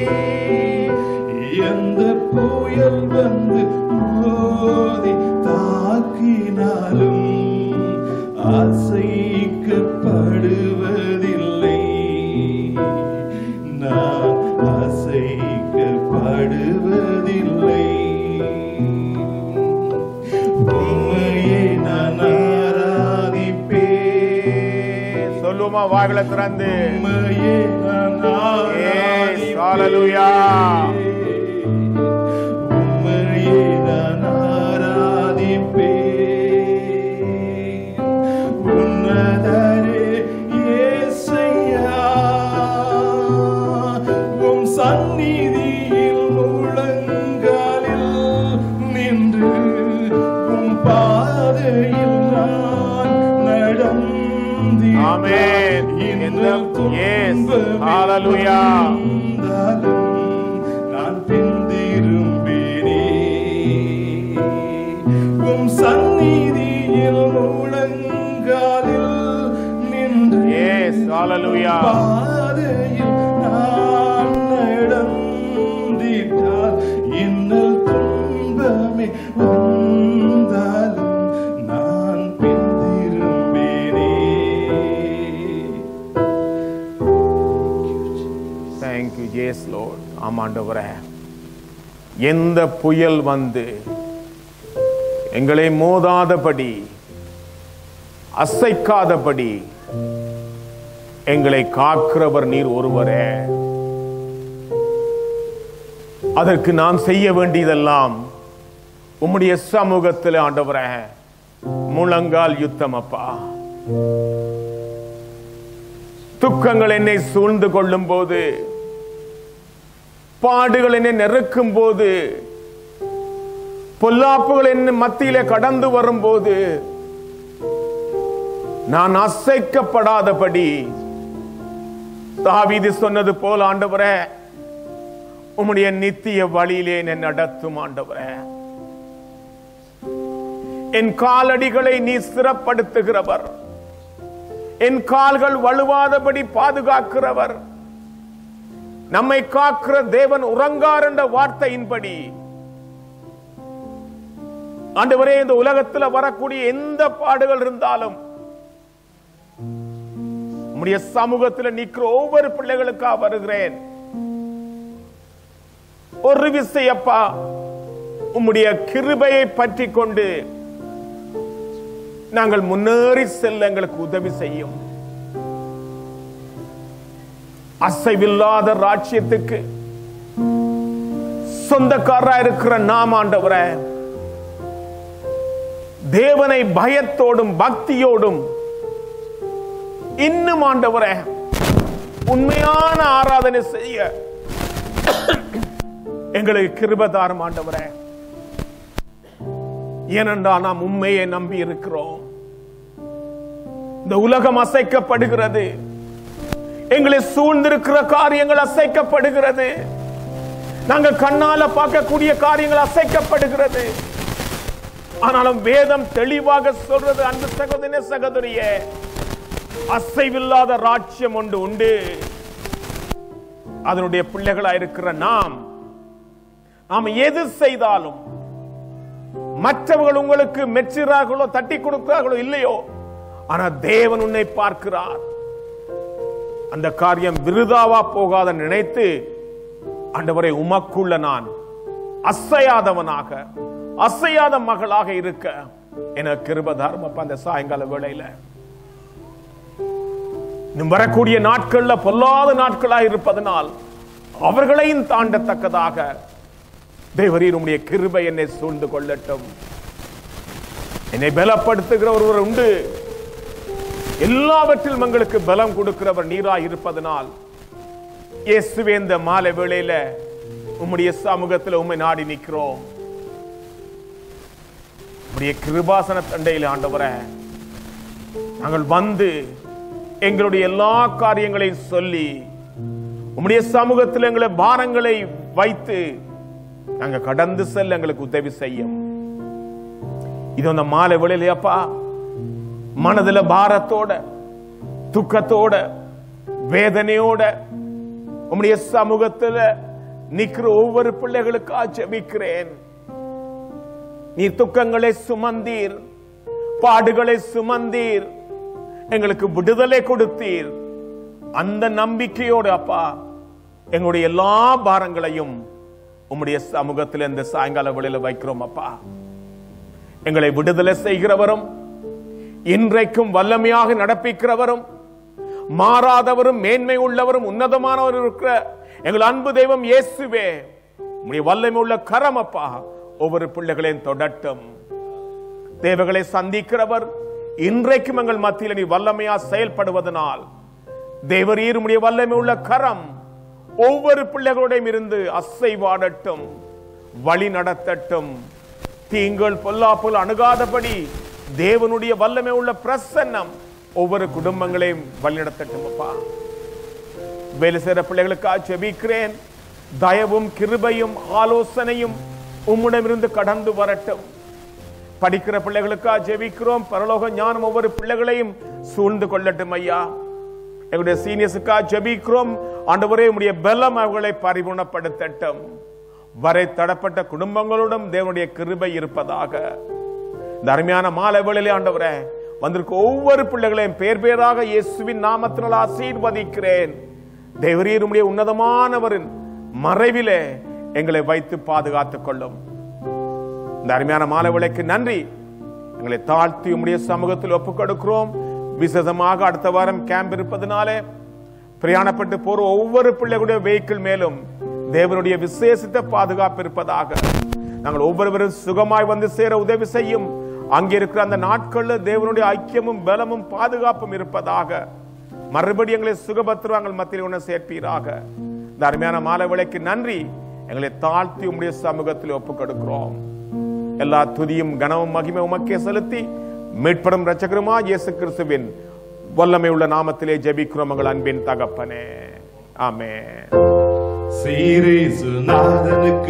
எந்த புயல் வந்து மோதி தாக்கினாலும் அசைக்கப்படுவதில்லை நான் அசைக்கப்படுவதில்லை உம்மையே நான் ஆராதிப்பேன் சொல்லுமா வாய்களை திறந்து உம்மையே நான் Yes, hallelujah. உம்மையே நான் ஆராதிப்பேன். உன்னதரே இயேசையா, உம் சந்நிதியில் முழங்காலில் நின்று உம் பாதையில் நான் நடந்தேன் ஆமென். இன்னும் Yes, துன்பமே hallelujah. வந்தாலும் நான் பின்திரும்பேனே. உம் சந்நிதியில் முழங்காலில் நின்று Yes, hallelujah. பாதையில் நான் நடந்திட்டால் இன்னல் துன்பமே வந்தாலும் நான் பின்திரும்பேனே தேங்க்யூ ஜேஸ் லோட் ஆமாண்டவரே எந்த புயல் வந்து எங்களை மோதாதபடி அசைக்காதபடி எங்களை காக்கிறவர் நீர் ஒருவரே அதற்கு நாம் செய்ய வேண்டியதெல்லாம் உம்முடைய சமூகத்தில் ஆண்டவரே முழங்கால் யுத்தம் அப்பா துக்கங்கள் என்னை சூழ்ந்து கொள்ளும் போது பாடுகள் என்னை நெருக்கும் போது பொல்லாப்புகள் என்ன மத்தியிலே கடந்து வரும்போது நான் அசைக்கப்படாதபடி தாவீது சொன்னது போல் ஆண்டவரே உம்முடைய நித்திய வழியிலே என்னை நடத்தும் ஆண்டவரே என் காலடிகளை நீ சிறப்படுத்துகிறவர் என் கால்கள் வலுவாதபடி பாதுகாக்கிறவர் நம்மை காக்கிற தேவன் உறங்கார் என்ற வார்த்தையின்படி ஆண்டவரே இந்த உலகத்தில் வரக்கூடிய எந்த பாடுகள் இருந்தாலும் உம்முடைய சமூகத்தில் நிற்கிற ஒவ்வொரு பிள்ளைகளுக்கா வருகிறேன் ஒரு விசையப்பா உம்முடைய கிருபையை பற்றி கொண்டு நாங்கள் முன்னேறி செல்ல எங்களுக்கு உதவி செய்யும் அசைவில்லாத ராட்சியத்துக்கு சொந்தக்காரா இருக்கிற நாம் ஆண்டவரை தேவனை பயத்தோடும் பக்தியோடும் இன்னும் ஆண்டவரே உண்மையான ஆராதனை செய்ய எங்களுக்கு கிருபதாரம் ஆண்டவரே ஏனென்றால் நாம் உண்மையை நம்பி இருக்கிறோம் இந்த உலகம் அசைக்கப்படுகிறது எங்களை சூழ்ந்திருக்கிற காரியங்கள் அசைக்கப்படுகிறது நாங்கள் கண்ணால பார்க்கக்கூடிய காரியங்கள் அசைக்கப்படுகிறது ஆனாலும் வேதம் தெளிவாக சொல்றது அன்பு சகோதரனே சகோதரியே அசைவில்லாத ராட்சியம் ஒன்று உண்டு அதனுடைய பிள்ளைகளா இருக்கிற நாம் நாம் எது செய்தாலும் மற்றவர்கள் உங்களுக்கு மெச்சுகிறார்களோ தட்டி கொடுக்கிறார்களோ இல்லையோ ஆனா தேவன் உன்னை பார்க்கிறார் அந்த காரியம் விருதாவா போகாத நினைத்து ஆண்டவரை உமக்குள்ள நான் அசையாதவனாக அசையாத மகளாக இருக்க என கிருபதாரம் அப்ப அந்த சாயங்கால வேளையில இன்னும் வரக்கூடிய நாட்கள்ல பொல்லாத நாட்களா இருப்பதனால் அவர்களையும் தாண்டத்தக்கதாக தேவரீர் உம்முடைய கிருபை என்னை சூழ்ந்து கொள்ளட்டும் என்னை பலப்படுத்துகிற ஒருவர் உண்டு எல்லாவற்றிலும் எங்களுக்கு பலம் கொடுக்கிறவர் நீராய் இருப்பதனால் இயேசுவே இந்த மாலை வேளையில உம்முடைய சமூகத்தில் உம்மை நாடி நிற்கிறோம் உம்முடைய கிருபாசன தண்டையில் ஆண்டவரே நாங்கள் வந்து எங்களுடைய எல்லா காரியங்களையும் சொல்லி உம்முடைய சமூகத்தில் எங்களை பாரங்களை வைத்து நாங்க கடந்து செல்ல எங்களுக்கு உதவி செய்யும் இது அந்த மாலை வேளையிலையாப்பா மனதுல பாரத்தோட துக்கத்தோட வேதனையோட உம்முடைய சமூகத்துல நிக்கிற ஒவ்வொரு பிள்ளைகளுக்கா ஜெபிக்கிறேன் நீ துக்கங்களை சுமந்தீர் பாடுகளை சுமந்தீர் எங்களுக்கு விடுதலை கொடுத்தீர் அந்த நம்பிக்கையோடு அப்பா எங்களுடைய எல்லா பாரங்களையும் உம்முடைய சமூகத்தில் இந்த சாயங்கால வேளையில வைக்கிறோம் அப்பா எங்களை விடுதலை செய்கிறவரும் இன்றைக்கும் வல்லமையாக நடப்பிக்கிறவரும் மாறாதவரும் மேன்மை உள்ளவரும் உன்னதமானவரும் இருக்கிற எங்கள் அன்பு தெய்வம் இயேசுவே உம்முடைய வல்லமை உள்ள கரம் அப்பா ஒவ்வொரு பிள்ளைகளையும் தொடட்டும் தேவைகளை சந்திக்கிறவர் இன்றைக்கும் எங்கள் மத்தியில் நீ வல்லமையா செயல்படுவதனால் தேவரீர் உம்முடைய வல்லமை உள்ள கரம் ஒவ்வொரு பிள்ளைகளுடையும் இருந்து அசைவாடட்டும் வழி நடத்தட்டும் தீங்கள் பொல்லாப்புல் அணுகாதபடி தேவனுடைய வல்லமை உள்ள பிரசன்னம் ஒவ்வொரு குடும்பங்களையும் வழிநடத்தட்டும் அப்பா வேலை செய்கிற பிள்ளைகளுக்காக ஜெபிக்கிறேன் தயவும் கிருபையும் ஆலோசனையும் உம்மிடமிருந்து கடந்து வரட்டும் படிக்கிற பிள்ளைகளுக்காக ஜெபிக்கிறோம் பரலோக ஞானம் ஒவ்வொரு பிள்ளைகளையும் சூழ்ந்து கொள்ளட்டும் ஐயா எங்களுடைய சீனியர்ஸுக்காக ஜெபிக்கிறோம் ஆண்டவரே உம்முடைய பலம் அவர்களை பரிபூர்ணப்படுத்தட்டும் வரை தடப்பட்ட குடும்பங்களோடும் தேவனுடைய கிருபை இருப்பதாக இந்த அருமையான மாலை வேளையிலே ஆண்டவரே வந்திருக்க ஒவ்வொரு பிள்ளைகளையும் பேர் பேராக இயேசுவின் நாமத்தினால் ஆசீர்வதிக்கிறேன் தேவரீர் உம்முடைய உன்னதமானவரின் மறைவிலே எங்களை வைத்து பாதுகாத்துக் கொள்ளும் இந்த அருமையான மாலை விலைக்கு நன்றி எங்களை தாழ்த்தி உம்முடைய சமூகத்தில் ஒப்புக் கொடுக்கிறோம் விசேஷமாக அடுத்த வாரம் கேம்ப் இருப்பதனாலே பிரயாணப்பட்டு போற ஒவ்வொரு பிள்ளைகளுடைய வெஹிக்கிள் மேலும் தேவனுடைய விசேஷித்த பாதுகாப்பு இருப்பதாக நாங்கள் ஒவ்வொருவரும் சுகமாய் வந்து சேர உதவி செய்யும் அங்கே இருக்கிற அந்த நாட்கள்ல தேவனுடைய ஐக்கியமும் பலமும் பாதுகாப்பும் இருப்பதாக மறுபடி எங்களை சுகபத்திரங்கள் மத்தியில் ஒன்று சேர்ப்பீராக இந்த அருமையான மாலை விலைக்கு நன்றி எங்களை தாழ்த்தி உம்முடைய சமூகத்தில் ஒப்புக் கொடுக்கிறோம் எல்லா துதியும் கனமும் மகிமை உமக்கே செலுத்தி மீட்படும் ரட்சகருமா இயேசு கிறிஸ்துவின் வல்லமை உள்ள நாமத்திலே ஜெபிக்கிறோம் எங்கள் அன்பின் தகப்பனே ஆமென் ஸ்ரீரேசுநாதனுக்கு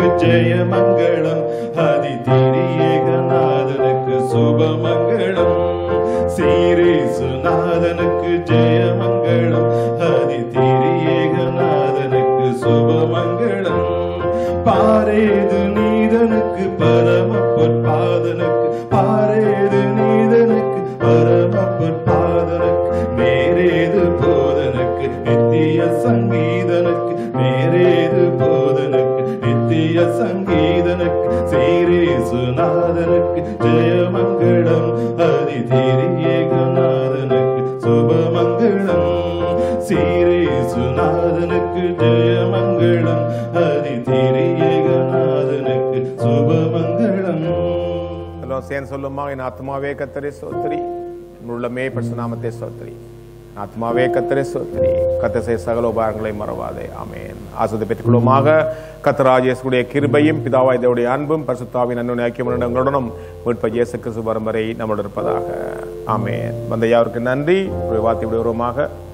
ஜெயமங்களம் அதிதிரியேகநாதனுக்கு சுபமங்களம் சீரேசுநாதனுக்கு ஜெயமங்களம் ஹரி திரியேகநாதனுக்கு சுபமங்களம் பாரேது நீதனுக்கு பரம பொற்பாதனுக்கு பாரேது நீதனுக்கு பரம பொற்பாதனுக்கு நேரேது போதனுக்கு நித்திய சங்கீதனுக்கு நேரேது போதனுக்கு நித்திய சங்கீதனுக்கு சீரேசுநாதனுக்கு ஜெயமங்களம் ஹரி திரியேகநாதனுக்கு சுபமங்களம் சீரேசுநாதனுக்கு ஜெயமங்களம் ஹரி திரியேகநாதனுக்கு சுபமங்களம் எல்லாம் சேர்ந்து சொல்லுமா என் ஆத்மாவே கத்தரை சோத்திரி உள்ளமே பரிசுநாமத்தை சோத்திரி என் ஆத்மாவே கத்தரை சோத்திரி கத்த செய்ய சகல உபகாரங்களை மறவாதே ஆமென் ஆசத்தை பெற்றுக்கொள்ளுமாக கத்தராஜேசுடைய கிருபையும் பிதாவாய் தேவடைய அன்பும் பரிசுத்தாவின் அன்பு ஐக்கியம் எங்களுடனும் மீட்ப இயேசு கிறிஸ்து வரும் வரை நம்மளுடன் இருப்பதாக ஆமென் வந்த யாருக்கு நன்றி ஒரு வார்த்தை விடுவோமாக